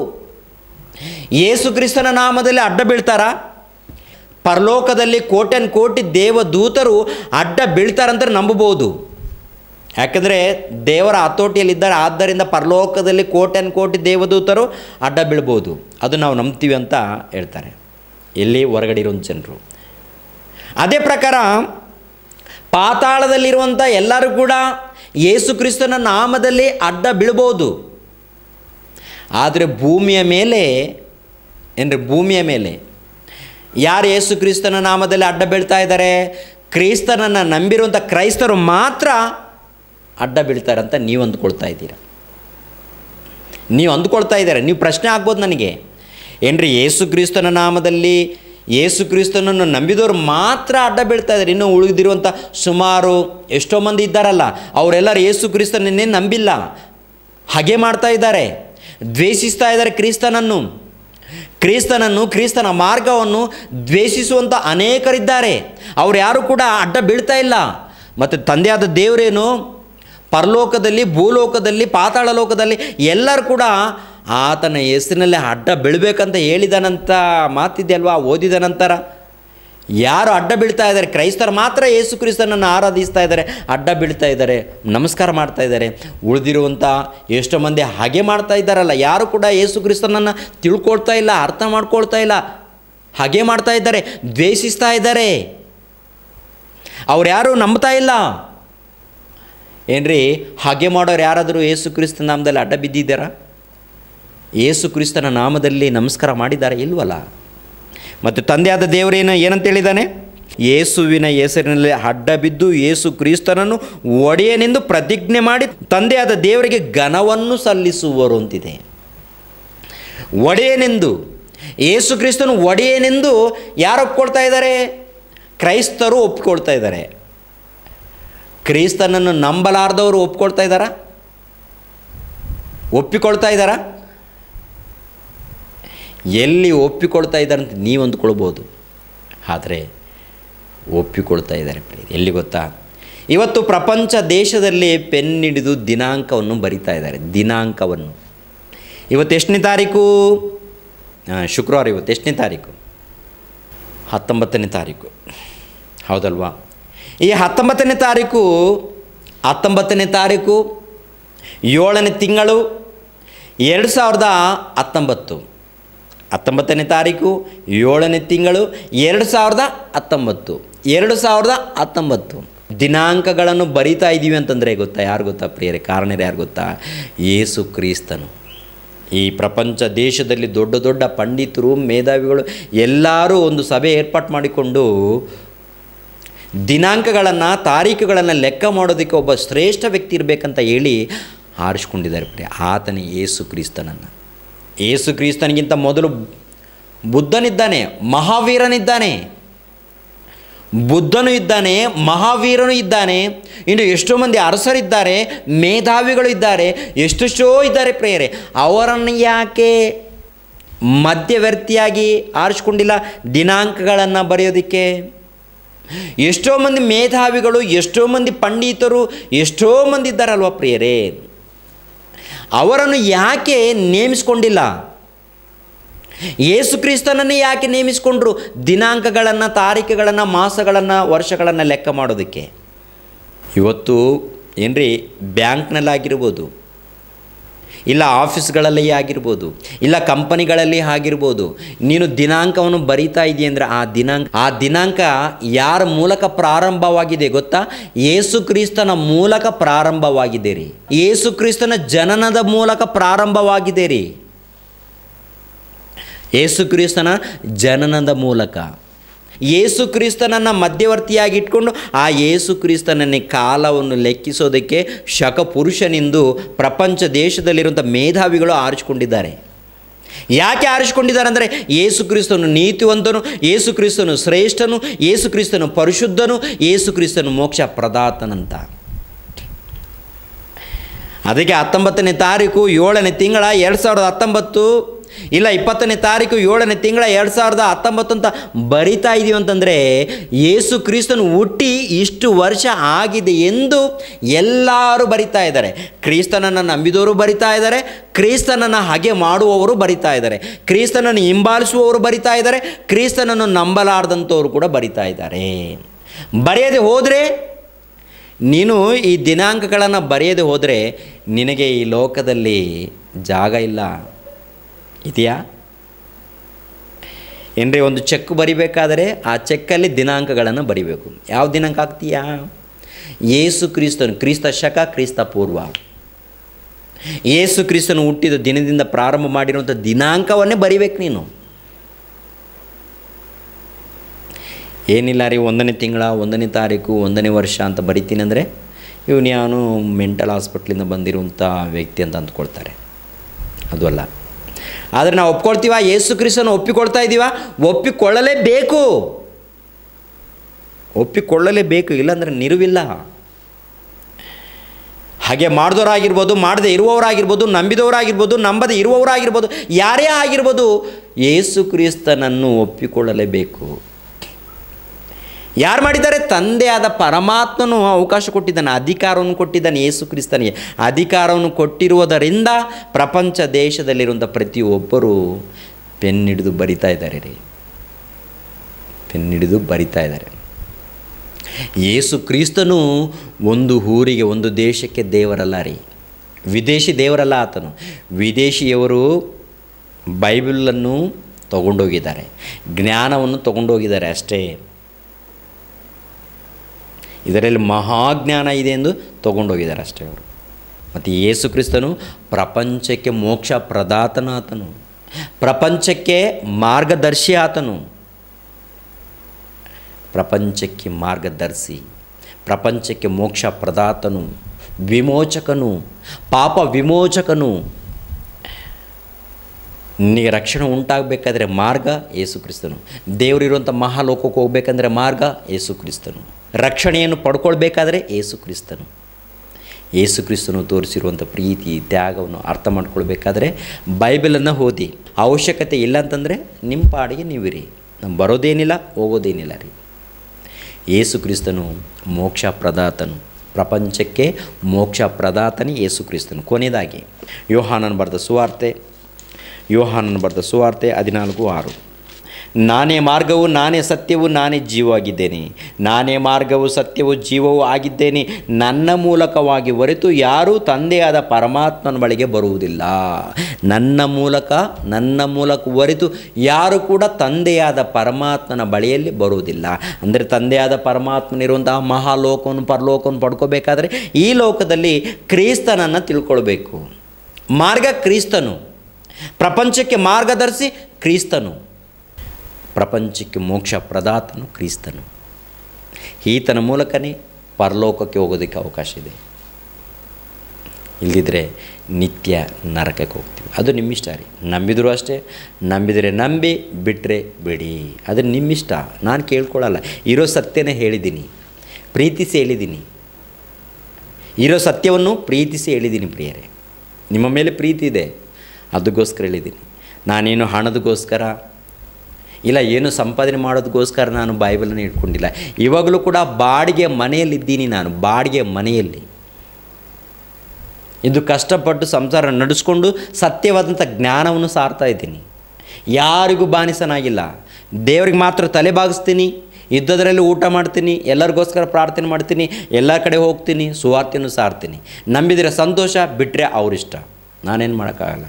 ಯೇಸು ಕ್ರಿಸ್ತನ ನಾಮದಲ್ಲಿ ಅಡ್ಡ ಬೀಳ್ತಾರಾ ಪರಲೋಕದಲ್ಲಿ ಕೋಟ್ಯನ್ ಕೋಟಿ ದೇವದೂತರು ಅಡ್ಡ ಬೀಳ್ತಾರಂತ ನಂಬಬಹುದು ಯಾಕಂದರೆ ದೇವರ ಹತೋಟಿಯಲ್ಲಿದ್ದಾರೆ ಆದ್ದರಿಂದ ಪರಲೋಕದಲ್ಲಿ ಕೋಟ್ಯನ್ ಕೋಟಿ ದೇವದೂತರು ಅಡ್ಡ ಬೀಳ್ಬೋದು ಅದು ನಾವು ನಂಬ್ತೀವಿ ಅಂತ ಹೇಳ್ತಾರೆ ಎಲ್ಲಿ ಹೊರಗಡೆ ಇರೋ ಜನರು ಅದೇ ಪ್ರಕಾರ ಪಾತಾಳದಲ್ಲಿರುವಂಥ ಎಲ್ಲರೂ ಕೂಡ ಯೇಸು ಕ್ರಿಸ್ತನ ನಾಮದಲ್ಲಿ ಅಡ್ಡ ಬೀಳ್ಬೋದು ಆದರೆ ಭೂಮಿಯ ಮೇಲೆ ಏನ್ರಿ ಭೂಮಿಯ ಮೇಲೆ ಯಾರು ಯೇಸು ಕ್ರಿಸ್ತನ ನಾಮದಲ್ಲಿ ಅಡ್ಡ ಬೀಳ್ತಾ ಇದ್ದಾರೆ ಕ್ರಿಸ್ತನನ್ನು ನಂಬಿರುವಂಥ ಕ್ರೈಸ್ತರು ಮಾತ್ರ ಅಡ್ಡ ಬೀಳ್ತಾರೆ ಅಂತ ನೀವು ಅಂದ್ಕೊಳ್ತಾ ಇದ್ದೀರ ನೀವು ಅಂದ್ಕೊಳ್ತಾ ಇದ್ದಾರೆ ನೀವು ಪ್ರಶ್ನೆ ಆಗ್ಬೋದು ನನಗೆ ಏನ್ರಿ ಯೇಸು ಕ್ರಿಸ್ತನ ನಾಮದಲ್ಲಿ ಯೇಸು ಕ್ರಿಸ್ತನನ್ನು ನಂಬಿದವರು ಮಾತ್ರ ಅಡ್ಡ ಬೀಳ್ತಾ ಇದ್ದಾರೆ ಇನ್ನೂ ಉಳಿದಿರುವಂಥ ಸುಮಾರು ಎಷ್ಟೋ ಮಂದಿ ಇದ್ದಾರಲ್ಲ ಅವರೆಲ್ಲರೂ ಯೇಸು ಕ್ರಿಸ್ತನನ್ನೇ ನಂಬಿಲ್ಲ ಹಾಗೆ ಮಾಡ್ತಾ ಇದ್ದಾರೆ ದ್ವೇಷಿಸ್ತಾ ಇದ್ದಾರೆ ಕ್ರಿಸ್ತನನ್ನು ಕ್ರಿಸ್ತನನ್ನು ಕ್ರಿಸ್ತನ ಮಾರ್ಗವನ್ನು ದ್ವೇಷಿಸುವಂಥ ಅನೇಕರಿದ್ದಾರೆ ಅವ್ರು ಯಾರು ಕೂಡ ಅಡ್ಡ ಬೀಳ್ತಾ ಇಲ್ಲ ಮತ್ತು ತಂದೆಯಾದ ದೇವರೇನು ಪರಲೋಕದಲ್ಲಿ ಭೂಲೋಕದಲ್ಲಿ ಪಾತಾಳ ಲೋಕದಲ್ಲಿ ಎಲ್ಲರೂ ಕೂಡ ಆತನ ಹೆಸರಿನಲ್ಲಿ ಅಡ್ಡ ಬೀಳ್ಬೇಕಂತ ಹೇಳಿದ ಮಾತಿದೆಯಲ್ವಾ ಓದಿದ ನಂತರ ಯಾರು ಅಡ್ಡ ಬೀಳ್ತಾ ಇದ್ದಾರೆ ಕ್ರೈಸ್ತರು ಮಾತ್ರ ಯೇಸು ಕ್ರಿಸ್ತನನ್ನು ಆರಾಧಿಸ್ತಾ ಇದ್ದಾರೆ ಅಡ್ಡ ಬೀಳ್ತಾ ಇದ್ದಾರೆ ನಮಸ್ಕಾರ ಮಾಡ್ತಾ ಇದ್ದಾರೆ ಉಳಿದಿರುವಂಥ ಎಷ್ಟೋ ಮಂದಿ ಹಾಗೆ ಮಾಡ್ತಾ ಇದ್ದಾರಲ್ಲ ಯಾರು ಕೂಡ ಯೇಸು ಕ್ರಿಸ್ತನನ್ನು ತಿಳ್ಕೊಳ್ತಾ ಇಲ್ಲ ಅರ್ಥ ಮಾಡ್ಕೊಳ್ತಾ ಇಲ್ಲ ಹಾಗೆ ಮಾಡ್ತಾ ಇದ್ದಾರೆ ದ್ವೇಷಿಸ್ತಾ ಇದ್ದಾರೆ ಅವ್ರು ಯಾರು ನಂಬ್ತಾ ಇಲ್ಲ ಏನ್ರಿ ಹಾಗೆ ಮಾಡೋರು ಯಾರಾದರೂ ಯೇಸು ಕ್ರಿಸ್ತ ನಾಮದಲ್ಲಿ ಅಡ್ಡ ಬಿದ್ದಿದ್ದಾರಾ ಯೇಸು ಕ್ರಿಸ್ತನ ನಾಮದಲ್ಲಿ ನಮಸ್ಕಾರ ಮಾಡಿದ್ದಾರೆ ಇಲ್ವಲ್ಲ ಮತ್ತು ತಂದೆಯಾದ ದೇವರೇನು ಏನಂತ ಹೇಳಿದ್ದಾನೆ ಯೇಸುವಿನ ಹೆಸರಿನಲ್ಲಿ ಅಡ್ಡ ಬಿದ್ದು ಯೇಸು ಕ್ರಿಸ್ತನನ್ನು ಒಡೆಯನೆಂದು ಪ್ರತಿಜ್ಞೆ ಮಾಡಿ ತಂದೆಯಾದ ದೇವರಿಗೆ ಘನವನ್ನು ಸಲ್ಲಿಸುವರು ಅಂತಿದೆ ಒಡೆಯನೆಂದು ಯೇಸು ಕ್ರಿಸ್ತನು ಒಡೆಯನೆಂದು ಯಾರು ಒಪ್ಕೊಳ್ತಾ ಇದ್ದಾರೆ ಕ್ರೈಸ್ತರು ಒಪ್ಕೊಳ್ತಾ ಇದ್ದಾರೆ ಕ್ರಿಸ್ತನನ್ನು ನಂಬಲಾರ್ದವರು ಒಪ್ಕೊಳ್ತಾ ಇದ್ದಾರಾ ಒಪ್ಪಿಕೊಳ್ತಾ ಇದ್ದಾರಾ ಎಲ್ಲಿ ಒಪ್ಪಿಕೊಳ್ತಾ ಇದ್ದಾರೆ ಅಂತ ನೀವು ಅಂದ್ಕೊಳ್ಬೋದು ಆದರೆ ಒಪ್ಪಿಕೊಳ್ತಾ ಇದ್ದಾರೆ ಪ್ರಿಯ. ಎಲ್ಲಿ ಗೊತ್ತಾ ಇವತ್ತು ಪ್ರಪಂಚ ದೇಶದಲ್ಲಿ ಪೆನ್ ಹಿಡಿದು ದಿನಾಂಕವನ್ನು ಬರಿತಾ ಇದ್ದಾರೆ ದಿನಾಂಕವನ್ನು ಇವತ್ತು ಎಷ್ಟನೇ ತಾರೀಕು ಆ, ಶುಕ್ರವಾರ ಇವತ್ತು ಎಷ್ಟನೇ ತಾರೀಕು ಹತ್ತೊಂಬತ್ತನೇ ತಾರೀಕು ಹೌದಲ್ವಾ ಈ ಹತ್ತೊಂಬತ್ತನೇ ತಾರೀಕು ಹತ್ತೊಂಬತ್ತನೇ ತಾರೀಕು ಏಳನೇ ತಿಂಗಳು ಎರಡು ಸಾವಿರದ ಹತ್ತೊಂಬತ್ತು ಹತ್ತೊಂಬತ್ತನೇ ತಾರೀಕು ಏಳನೇ ತಿಂಗಳು ಎರಡು ಸಾವಿರದ ಹತ್ತೊಂಬತ್ತು ಎರಡು ಸಾವಿರದ ಹತ್ತೊಂಬತ್ತು ದಿನಾಂಕಗಳನ್ನು ಬರಿತಾ ಇದ್ದೀವಿ ಅಂತಂದರೆ ಗೊತ್ತಾ ಯಾರು ಗೊತ್ತಾ ಪ್ರಿಯರೇ ಕಾರಣರು ಯಾರು ಗೊತ್ತಾ ಯೇಸು ಕ್ರಿಸ್ತನು ಈ ಪ್ರಪಂಚ ದೇಶದಲ್ಲಿ ದೊಡ್ಡ ದೊಡ್ಡ ಪಂಡಿತರು ಮೇಧಾವಿಗಳು ಎಲ್ಲರೂ ಒಂದು ಸಭೆ ಏರ್ಪಾಟ್ ಮಾಡಿಕೊಂಡು ದಿನಾಂಕಗಳನ್ನು ತಾರೀಖುಗಳನ್ನು ಲೆಕ್ಕ ಮಾಡೋದಕ್ಕೆ ಒಬ್ಬ ಶ್ರೇಷ್ಠ ವ್ಯಕ್ತಿ ಇರಬೇಕಂತ ಹೇಳಿ ಆರಿಸ್ಕೊಂಡಿದ್ದಾರೆ ಪ್ರಿಯ ಆತನೇ ಯೇಸು ಕ್ರಿಸ್ತನನ್ನು ಯೇಸು ಕ್ರಿಸ್ತನಿಗಿಂತ ಮೊದಲು ಬುದ್ಧನಿದ್ದಾನೆ ಮಹಾವೀರನಿದ್ದಾನೆ ಬುದ್ಧನು ಇದ್ದಾನೆ ಮಹಾವೀರನು ಇದ್ದಾನೆ ಇನ್ನು ಎಷ್ಟೋ ಮಂದಿ ಅರಸರಿದ್ದಾರೆ ಮೇಧಾವಿಗಳು ಇದ್ದಾರೆ ಎಷ್ಟೆಷ್ಟೋ ಇದ್ದಾರೆ ಪ್ರೇಯರೆ ಅವರನ್ನು ಯಾಕೆ ಮಧ್ಯವರ್ತಿಯಾಗಿ ಆರಿಸ್ಕೊಂಡಿಲ್ಲ ದಿನಾಂಕಗಳನ್ನು ಬರೆಯೋದಕ್ಕೆ ಎಷ್ಟೋ ಮಂದಿ ಮೇಧಾವಿಗಳು ಎಷ್ಟೋ ಮಂದಿ ಪಂಡಿತರು ಎಷ್ಟೋ ಮಂದಿ ಇದ್ದಾರಲ್ವ ಪ್ರಿಯರೇ ಅವರನ್ನು ಯಾಕೆ ನೇಮಿಸ್ಕೊಂಡಿಲ್ಲ ಯೇಸು ಕ್ರಿಸ್ತನನ್ನೇ ಯಾಕೆ ನೇಮಿಸಿಕೊಂಡ್ರು ದಿನಾಂಕಗಳನ್ನು ತಾರೀಖುಗಳನ್ನು ಮಾಸಗಳನ್ನು ವರ್ಷಗಳನ್ನು ಲೆಕ್ಕ ಮಾಡೋದಕ್ಕೆ ಇವತ್ತು ಏನ್ರಿ ಬ್ಯಾಂಕ್ನಲ್ಲಾಗಿರ್ಬೋದು ಇಲ್ಲ ಆಫೀಸ್ಗಳಲ್ಲಿ ಆಗಿರ್ಬೋದು ಇಲ್ಲ ಕಂಪನಿಗಳಲ್ಲಿ ಆಗಿರ್ಬೋದು ನೀನು ದಿನಾಂಕವನ್ನು ಬರಿತಾ ಇದೆಯಂದ್ರೆ ಆ ದಿನಾಂಕ ಆ ದಿನಾಂಕ ಯಾರ ಮೂಲಕ ಪ್ರಾರಂಭವಾಗಿದೆ ಗೊತ್ತಾ ಯೇಸು ಕ್ರಿಸ್ತನ ಮೂಲಕ ಪ್ರಾರಂಭವಾಗಿದೆ ರೀ ಯೇಸು ಕ್ರಿಸ್ತನ ಜನನದ ಮೂಲಕ ಪ್ರಾರಂಭವಾಗಿದೆ ರೀ ಯೇಸು ಕ್ರಿಸ್ತನ ಜನನದ ಮೂಲಕ ಯೇಸು ಕ್ರಿಸ್ತನನ್ನು ಮಧ್ಯವರ್ತಿಯಾಗಿ ಇಟ್ಕೊಂಡು ಆ ಯೇಸು ಕ್ರಿಸ್ತನನ್ನೇ ಕಾಲವನ್ನು ಲೆಕ್ಕಿಸೋದಕ್ಕೆ ಶಕ ಪುರುಷನೆಂದು ಪ್ರಪಂಚ ದೇಶದಲ್ಲಿರುವಂಥ ಮೇಧಾವಿಗಳು ಆರಿಸಿಕೊಂಡಿದ್ದಾರೆ ಯಾಕೆ ಆರಿಸಿಕೊಂಡಿದ್ದಾರೆ ಅಂದರೆ ಯೇಸು ಕ್ರಿಸ್ತನು ನೀತಿವಂತನು ಯೇಸು ಕ್ರಿಸ್ತನು ಶ್ರೇಷ್ಠನು ಯೇಸು ಕ್ರಿಸ್ತನು ಪರಿಶುದ್ಧನು ಯೇಸು ಕ್ರಿಸ್ತನು ಮೋಕ್ಷ ಪ್ರದಾತನಂತ ಅದಕ್ಕೆ ಹತ್ತೊಂಬತ್ತನೇ ತಾರೀಕು ಏಳನೇ ತಿಂಗಳ ಎರಡು ಸಾವಿರದ ಹತ್ತೊಂಬತ್ತು ಇಲ್ಲ ಇಪ್ಪತ್ತನೇ ತಾರೀಕು ಏಳನೇ ತಿಂಗಳ ಎರಡು ಸಾವಿರದ ಹತ್ತೊಂಬತ್ತು ಅಂತ ಬರಿತಾ ಇದೀವಿ ಅಂತಂದರೆ ಯೇಸು ಕ್ರಿಸ್ತನು ಹುಟ್ಟಿ ಇಷ್ಟು ವರ್ಷ ಆಗಿದೆ ಎಂದು ಎಲ್ಲರೂ ಬರಿತಾ ಇದ್ದಾರೆ ಕ್ರಿಸ್ತನನ್ನು ನಂಬಿದವರು ಬರಿತಾ ಇದ್ದಾರೆ ಕ್ರಿಸ್ತನನ್ನು ಹಾಗೆ ಮಾಡುವವರು ಬರಿತಾ ಇದ್ದಾರೆ ಕ್ರಿಸ್ತನನ್ನು ಹಿಂಬಾಲಿಸುವವರು ಬರಿತಾ ಇದ್ದಾರೆ ಕ್ರಿಸ್ತನನ್ನು ನಂಬಲಾರ್ದಂಥವರು ಕೂಡ ಬರಿತಾ ಇದ್ದಾರೆ ಬರೆಯದೆ ಹೋದರೆ ನೀನು ಈ ದಿನಾಂಕಗಳನ್ನು ಬರೆಯದೆ ಹೋದರೆ ನಿನಗೆ ಈ ಲೋಕದಲ್ಲಿ ಜಾಗ ಇಲ್ಲ ಇದೆಯಾ ಏನ್ರಿ ಒಂದು ಚೆಕ್ ಬರಿಬೇಕಾದರೆ ಆ ಚೆಕ್ಕಲ್ಲಿ ದಿನಾಂಕಗಳನ್ನು ಬರಿಬೇಕು ಯಾವ ದಿನಾಂಕ ಆಗ್ತೀಯಾ ಯೇಸು ಕ್ರಿಸ್ತನು ಕ್ರಿಸ್ತ ಶಕ ಕ್ರಿಸ್ತ ಪೂರ್ವ ಯೇಸು ಕ್ರಿಸ್ತನು ಹುಟ್ಟಿದ ದಿನದಿಂದ ಪ್ರಾರಂಭ ಮಾಡಿರುವಂಥ ದಿನಾಂಕವನ್ನೇ ಬರಿಬೇಕು ನೀನು ಏನಿಲ್ಲ ರೀ ಒಂದನೇ ತಿಂಗಳ ಒಂದನೇ ತಾರೀಕು ಒಂದನೇ ವರ್ಷ ಅಂತ ಬರಿತೀನಿ ಅಂದರೆ ಇವನು ಯಾವನು ಮೆಂಟಲ್ ಹಾಸ್ಪಿಟ್ಲಿಂದ ಬಂದಿರುವಂಥ ವ್ಯಕ್ತಿ ಅಂತ ಅಂದ್ಕೊಳ್ತಾರೆ ಅದು ಅಲ್ಲ ಆದರೆ ನಾವು ಒಪ್ಕೊಳ್ತೀವ ಯೇಸು ಕ್ರಿಸ್ತನ ಒಪ್ಪಿಕೊಳ್ತಾ ಇದ್ದೀವ ಒಪ್ಪಿಕೊಳ್ಳಲೇಬೇಕು ಒಪ್ಪಿಕೊಳ್ಳಲೇಬೇಕು ಇಲ್ಲಾಂದರೆ ನಿರುವಿಲ್ಲ ಹಾಗೆ ಮಾಡಿದವರಾಗಿರ್ಬೋದು ಮಾಡದೆ ಇರುವವರಾಗಿರ್ಬೋದು ನಂಬಿದವರಾಗಿರ್ಬೋದು ನಂಬದೆ ಇರುವವರಾಗಿರ್ಬೋದು ಯಾರೇ ಆಗಿರ್ಬೋದು ಯೇಸು ಕ್ರಿಸ್ತನನ್ನು ಒಪ್ಪಿಕೊಳ್ಳಲೇಬೇಕು ಯಾರು ಮಾಡಿದ್ದಾರೆ ತಂದೆಯಾದ ಪರಮಾತ್ಮನು ಅವಕಾಶ ಕೊಟ್ಟಿದ್ದಾನೆ ಅಧಿಕಾರವನ್ನು ಕೊಟ್ಟಿದ್ದಾನೆ ಯೇಸು ಕ್ರಿಸ್ತನಿಗೆ ಅಧಿಕಾರವನ್ನು ಕೊಟ್ಟಿರುವುದರಿಂದ ಪ್ರಪಂಚ ದೇಶದಲ್ಲಿರುವಂಥ ಪ್ರತಿಯೊಬ್ಬರು ಪೆನ್ ಹಿಡಿದು ಬರಿತಾ ಇದ್ದಾರೆ ರೀ ಪೆನ್ ಹಿಡಿದು ಬರಿತಾ ಇದ್ದಾರೆ ಯೇಸು ಕ್ರಿಸ್ತನು ಒಂದು ಊರಿಗೆ ಒಂದು ದೇಶಕ್ಕೆ ದೇವರಲ್ಲ ರೀ ವಿದೇಶಿ ದೇವರಲ್ಲ ಆತನು ವಿದೇಶಿಯವರು ಬೈಬಲನ್ನು ತಗೊಂಡೋಗಿದ್ದಾರೆ ಜ್ಞಾನವನ್ನು ತಗೊಂಡೋಗಿದ್ದಾರೆ ಅಷ್ಟೇ ಇದರಲ್ಲಿ ಮಹಾಜ್ಞಾನ ಇದೆ ಎಂದು ತಗೊಂಡೋಗಿದ್ದಾರೆ ಅಷ್ಟೇ ಅವರು ಮತ್ತು ಯೇಸು ಕ್ರಿಸ್ತನು ಪ್ರಪಂಚಕ್ಕೆ ಮೋಕ್ಷ ಪ್ರದಾತನ ಆತನು ಪ್ರಪಂಚಕ್ಕೆ ಮಾರ್ಗದರ್ಶಿ ಆತನು ಪ್ರಪಂಚಕ್ಕೆ ಮಾರ್ಗದರ್ಶಿ ಪ್ರಪಂಚಕ್ಕೆ ಮೋಕ್ಷ ಪ್ರದಾತನು ವಿಮೋಚಕನು ಪಾಪ ವಿಮೋಚಕನು ನಿನಗೆ ರಕ್ಷಣೆ ಉಂಟಾಗಬೇಕಾದ್ರೆ ಮಾರ್ಗ ಯೇಸು ಕ್ರಿಸ್ತನು ದೇವರಿರುವಂಥ ಮಹಾಲೋಕಕ್ಕೆ ಹೋಗ್ಬೇಕಂದ್ರೆ ಮಾರ್ಗ ಯೇಸು ಕ್ರಿಸ್ತನು ರಕ್ಷಣೆಯನ್ನು ಪಡ್ಕೊಳ್ಬೇಕಾದ್ರೆ ಯೇಸು ಕ್ರಿಸ್ತನು ಯೇಸು ಕ್ರಿಸ್ತನು ತೋರಿಸಿರುವಂಥ ಪ್ರೀತಿ ತ್ಯಾಗವನ್ನು ಅರ್ಥ ಮಾಡ್ಕೊಳ್ಬೇಕಾದ್ರೆ ಬೈಬಲನ್ನು ಓದಿ ಅವಶ್ಯಕತೆ ಇಲ್ಲ ಅಂತಂದರೆ ನಿಮ್ಮ ಪಾಡಿಗೆ ನೀವಿರಿ ನಮ್ಮ ಬರೋದೇನಿಲ್ಲ ಹೋಗೋದೇನಿಲ್ಲ ರೀ ಯೇಸು ಕ್ರಿಸ್ತನು ಮೋಕ್ಷ ಪ್ರದಾತನು ಪ್ರಪಂಚಕ್ಕೆ ಮೋಕ್ಷ ಪ್ರದಾತನೇ ಯೇಸು ಕ್ರಿಸ್ತನು ಕೊನೆಯದಾಗಿ ಯೋಹಾನನ್ ಬರೆದ ಸುವಾರ್ತೆ ಯೋಹಾನನ್ ಬರೆದ ಸುವಾರ್ತೆ ಹದಿನಾಲ್ಕು ಆರು ನಾನೇ ಮಾರ್ಗವು ನಾನೇ ಸತ್ಯವು ನಾನೇ ಜೀವವಾಗಿದ್ದೇನೆ ನಾನೇ ಮಾರ್ಗವು ಸತ್ಯವು ಜೀವವೂ ಆಗಿದ್ದೇನೆ ನನ್ನ ಮೂಲಕವಾಗಿ ಹೊರತು ಯಾರೂ ತಂದೆಯಾದ ಪರಮಾತ್ಮನ ಬಳಿಗೆ ಬರುವುದಿಲ್ಲ ನನ್ನ ಮೂಲಕ ನನ್ನ ಮೂಲಕ ಹೊರತು ಯಾರು ಕೂಡ ತಂದೆಯಾದ ಪರಮಾತ್ಮನ ಬಳಿಯಲ್ಲಿ ಬರುವುದಿಲ್ಲ ಅಂದರೆ ತಂದೆಯಾದ ಪರಮಾತ್ಮನಿರುವಂತಹ ಮಹಾಲೋಕವನ್ನು ಪರಲೋಕವನ್ನು ಪಡ್ಕೋಬೇಕಾದ್ರೆ ಈ ಲೋಕದಲ್ಲಿ ಕ್ರಿಸ್ತನನ್ನು ತಿಳ್ಕೊಳ್ಬೇಕು ಮಾರ್ಗ ಕ್ರಿಸ್ತನು ಪ್ರಪಂಚಕ್ಕೆ ಮಾರ್ಗದರ್ಶಿ ಕ್ರಿಸ್ತನು ಪ್ರಪಂಚಕ್ಕೆ ಮೋಕ್ಷ ಪ್ರದಾತನು ಕ್ರಿಸ್ತನು ಈತನ ಮೂಲಕನೇ ಪರಲೋಕಕ್ಕೆ ಹೋಗೋದಕ್ಕೆ ಅವಕಾಶ ಇದೆ ಇಲ್ಲದಿದ್ದರೆ ನಿತ್ಯ ನರಕಕ್ಕೆ ಹೋಗ್ತೀವಿ ಅದು ನಿಮ್ಮಿಷ್ಟ ರೀ ನಂಬಿದರೂ ಅಷ್ಟೇ ನಂಬಿದರೆ ನಂಬಿ ಬಿಟ್ಟರೆ ಬಿಡಿ ಅದು ನಿಮ್ಮಿಷ್ಟ ನಾನು ಕೇಳ್ಕೊಳ್ಳಲ್ಲ ಇರೋ ಸತ್ಯನೇ ಹೇಳಿದ್ದೀನಿ ಪ್ರೀತಿಸಿ ಹೇಳಿದ್ದೀನಿ ಇರೋ ಸತ್ಯವನ್ನು ಪ್ರೀತಿಸಿ ಹೇಳಿದ್ದೀನಿ ಪ್ರಿಯರೇ ನಿಮ್ಮ ಮೇಲೆ ಪ್ರೀತಿ ಇದೆ ಅದಕ್ಕೋಸ್ಕರ ಹೇಳಿದ್ದೀನಿ ನಾನೇನು ಹಣದಗೋಸ್ಕರ ಇಲ್ಲ ಏನು ಸಂಪಾದನೆ ಮಾಡೋದಕ್ಕೋಸ್ಕರ ನಾನು ಬೈಬಲನ್ನು ಇಟ್ಕೊಂಡಿಲ್ಲ ಇವಾಗಲೂ ಕೂಡ ಬಾಡಿಗೆ ಮನೆಯಲ್ಲಿದ್ದೀನಿ ನಾನು ಬಾಡಿಗೆ ಮನೆಯಲ್ಲಿ ಇದು ಕಷ್ಟಪಟ್ಟು ಸಂಸಾರ ನಡೆಸ್ಕೊಂಡು ಸತ್ಯವಾದಂಥ ಜ್ಞಾನವನ್ನು ಸಾರ್ತಾ ಇದ್ದೀನಿ ಯಾರಿಗೂ ಬಾನಿಸನಾಗಿಲ್ಲ ದೇವ್ರಿಗೆ ಮಾತ್ರ ತಲೆ ಬಾಗಿಸ್ತೀನಿ ಯುದ್ಧದಲ್ಲಿ ಊಟ ಮಾಡ್ತೀನಿ ಎಲ್ಲರಿಗೋಸ್ಕರ ಪ್ರಾರ್ಥನೆ ಮಾಡ್ತೀನಿ ಎಲ್ಲ ಕಡೆ ಹೋಗ್ತೀನಿ ಸುವಾರ್ತೆಯನ್ನು ಸಾರ್ತೀನಿ ನಂಬಿದರೆ ಸಂತೋಷ ಬಿಟ್ಟರೆ ಅವರಿಷ್ಟ ನಾನೇನು ಮಾಡೋಕ್ಕಾಗಲ್ಲ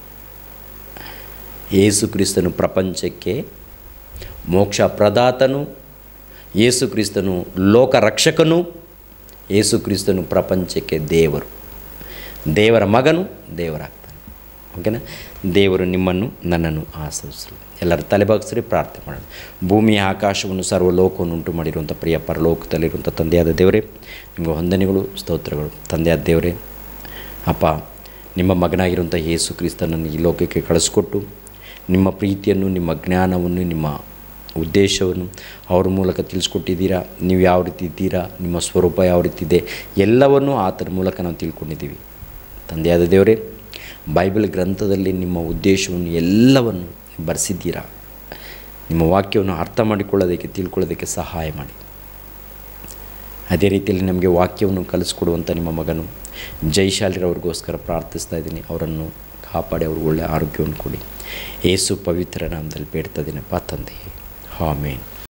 ಯೇಸು ಕ್ರಿಸ್ತನು ಪ್ರಪಂಚಕ್ಕೆ ಮೋಕ್ಷ ಪ್ರದಾತನು ಯೇಸು ಕ್ರಿಸ್ತನು ಲೋಕ ರಕ್ಷಕನು ಯೇಸು ಕ್ರಿಸ್ತನು ಪ್ರಪಂಚಕ್ಕೆ ದೇವರು ದೇವರ ಮಗನು ದೇವರಾಗ್ತಾನೆ ಓಕೆನಾ ದೇವರು ನಿಮ್ಮನ್ನು ನನ್ನನ್ನು ಆಶ್ರಯಿಸಲು ಎಲ್ಲರ ತಲೆಬಾಗಿಸ್ರಿ ಪ್ರಾರ್ಥನೆ ಮಾಡೋಣ ಭೂಮಿಯ ಆಕಾಶವನ್ನು ಸರ್ವಲೋಕವನ್ನು ಉಂಟು ಮಾಡಿರುವಂಥ ಪ್ರಿಯ ಪರಲೋಕದಲ್ಲಿರುವಂಥ ತಂದೆಯಾದ ದೇವರೇ ನಿಮಗೆ ವಂದನೆಗಳು ಸ್ತೋತ್ರಗಳು ತಂದೆಯಾದ ದೇವರೇ ಅಪ್ಪ ನಿಮ್ಮ ಮಗನಾಗಿರುವಂಥ ಯೇಸು ಕ್ರಿಸ್ತನನ್ನು ಈ ಲೋಕಕ್ಕೆ ಕಳಿಸ್ಕೊಟ್ಟು ನಿಮ್ಮ ಪ್ರೀತಿಯನ್ನು ನಿಮ್ಮ ಜ್ಞಾನವನ್ನು ನಿಮ್ಮ ಉದ್ದೇಶವನ್ನು ಅವ್ರ ಮೂಲಕ ತಿಳಿಸ್ಕೊಟ್ಟಿದ್ದೀರಾ ನೀವು ಯಾವ ರೀತಿ ಇದ್ದೀರಾ ನಿಮ್ಮ ಸ್ವರೂಪ ಯಾವ ರೀತಿ ಇದೆ ಎಲ್ಲವನ್ನೂ ಆತನ ಮೂಲಕ ನಾವು ತಿಳ್ಕೊಂಡಿದ್ದೀವಿ ತಂದೆಯಾದ ದೇವರೇ ಬೈಬಲ್ ಗ್ರಂಥದಲ್ಲಿ ನಿಮ್ಮ ಉದ್ದೇಶವನ್ನು ಎಲ್ಲವನ್ನು ಬರೆಸಿದ್ದೀರಾ ನಿಮ್ಮ ವಾಕ್ಯವನ್ನು ಅರ್ಥ ಮಾಡಿಕೊಳ್ಳೋದಕ್ಕೆ ತಿಳ್ಕೊಳ್ಳೋದಕ್ಕೆ ಸಹಾಯ ಮಾಡಿ ಅದೇ ರೀತಿಯಲ್ಲಿ ನಮಗೆ ವಾಕ್ಯವನ್ನು ಕಲಿಸ್ಕೊಡುವಂಥ ನಿಮ್ಮ ಮಗನು ಜೈಶಾಲಿರವ್ರಿಗೋಸ್ಕರ ಪ್ರಾರ್ಥಿಸ್ತಾ ಇದ್ದೀನಿ ಅವರನ್ನು ಕಾಪಾಡಿ ಅವ್ರಿಗೆ ಒಳ್ಳೆಯ ಆರೋಗ್ಯವನ್ನು ಕೊಡಿ ಏಸು ಪವಿತ್ರ ನಾಮದಲ್ಲಿ ಬೇಡ್ತಾ ಇದ್ದೀನಪ್ಪ ತಂದೆ ಆಮೇನ್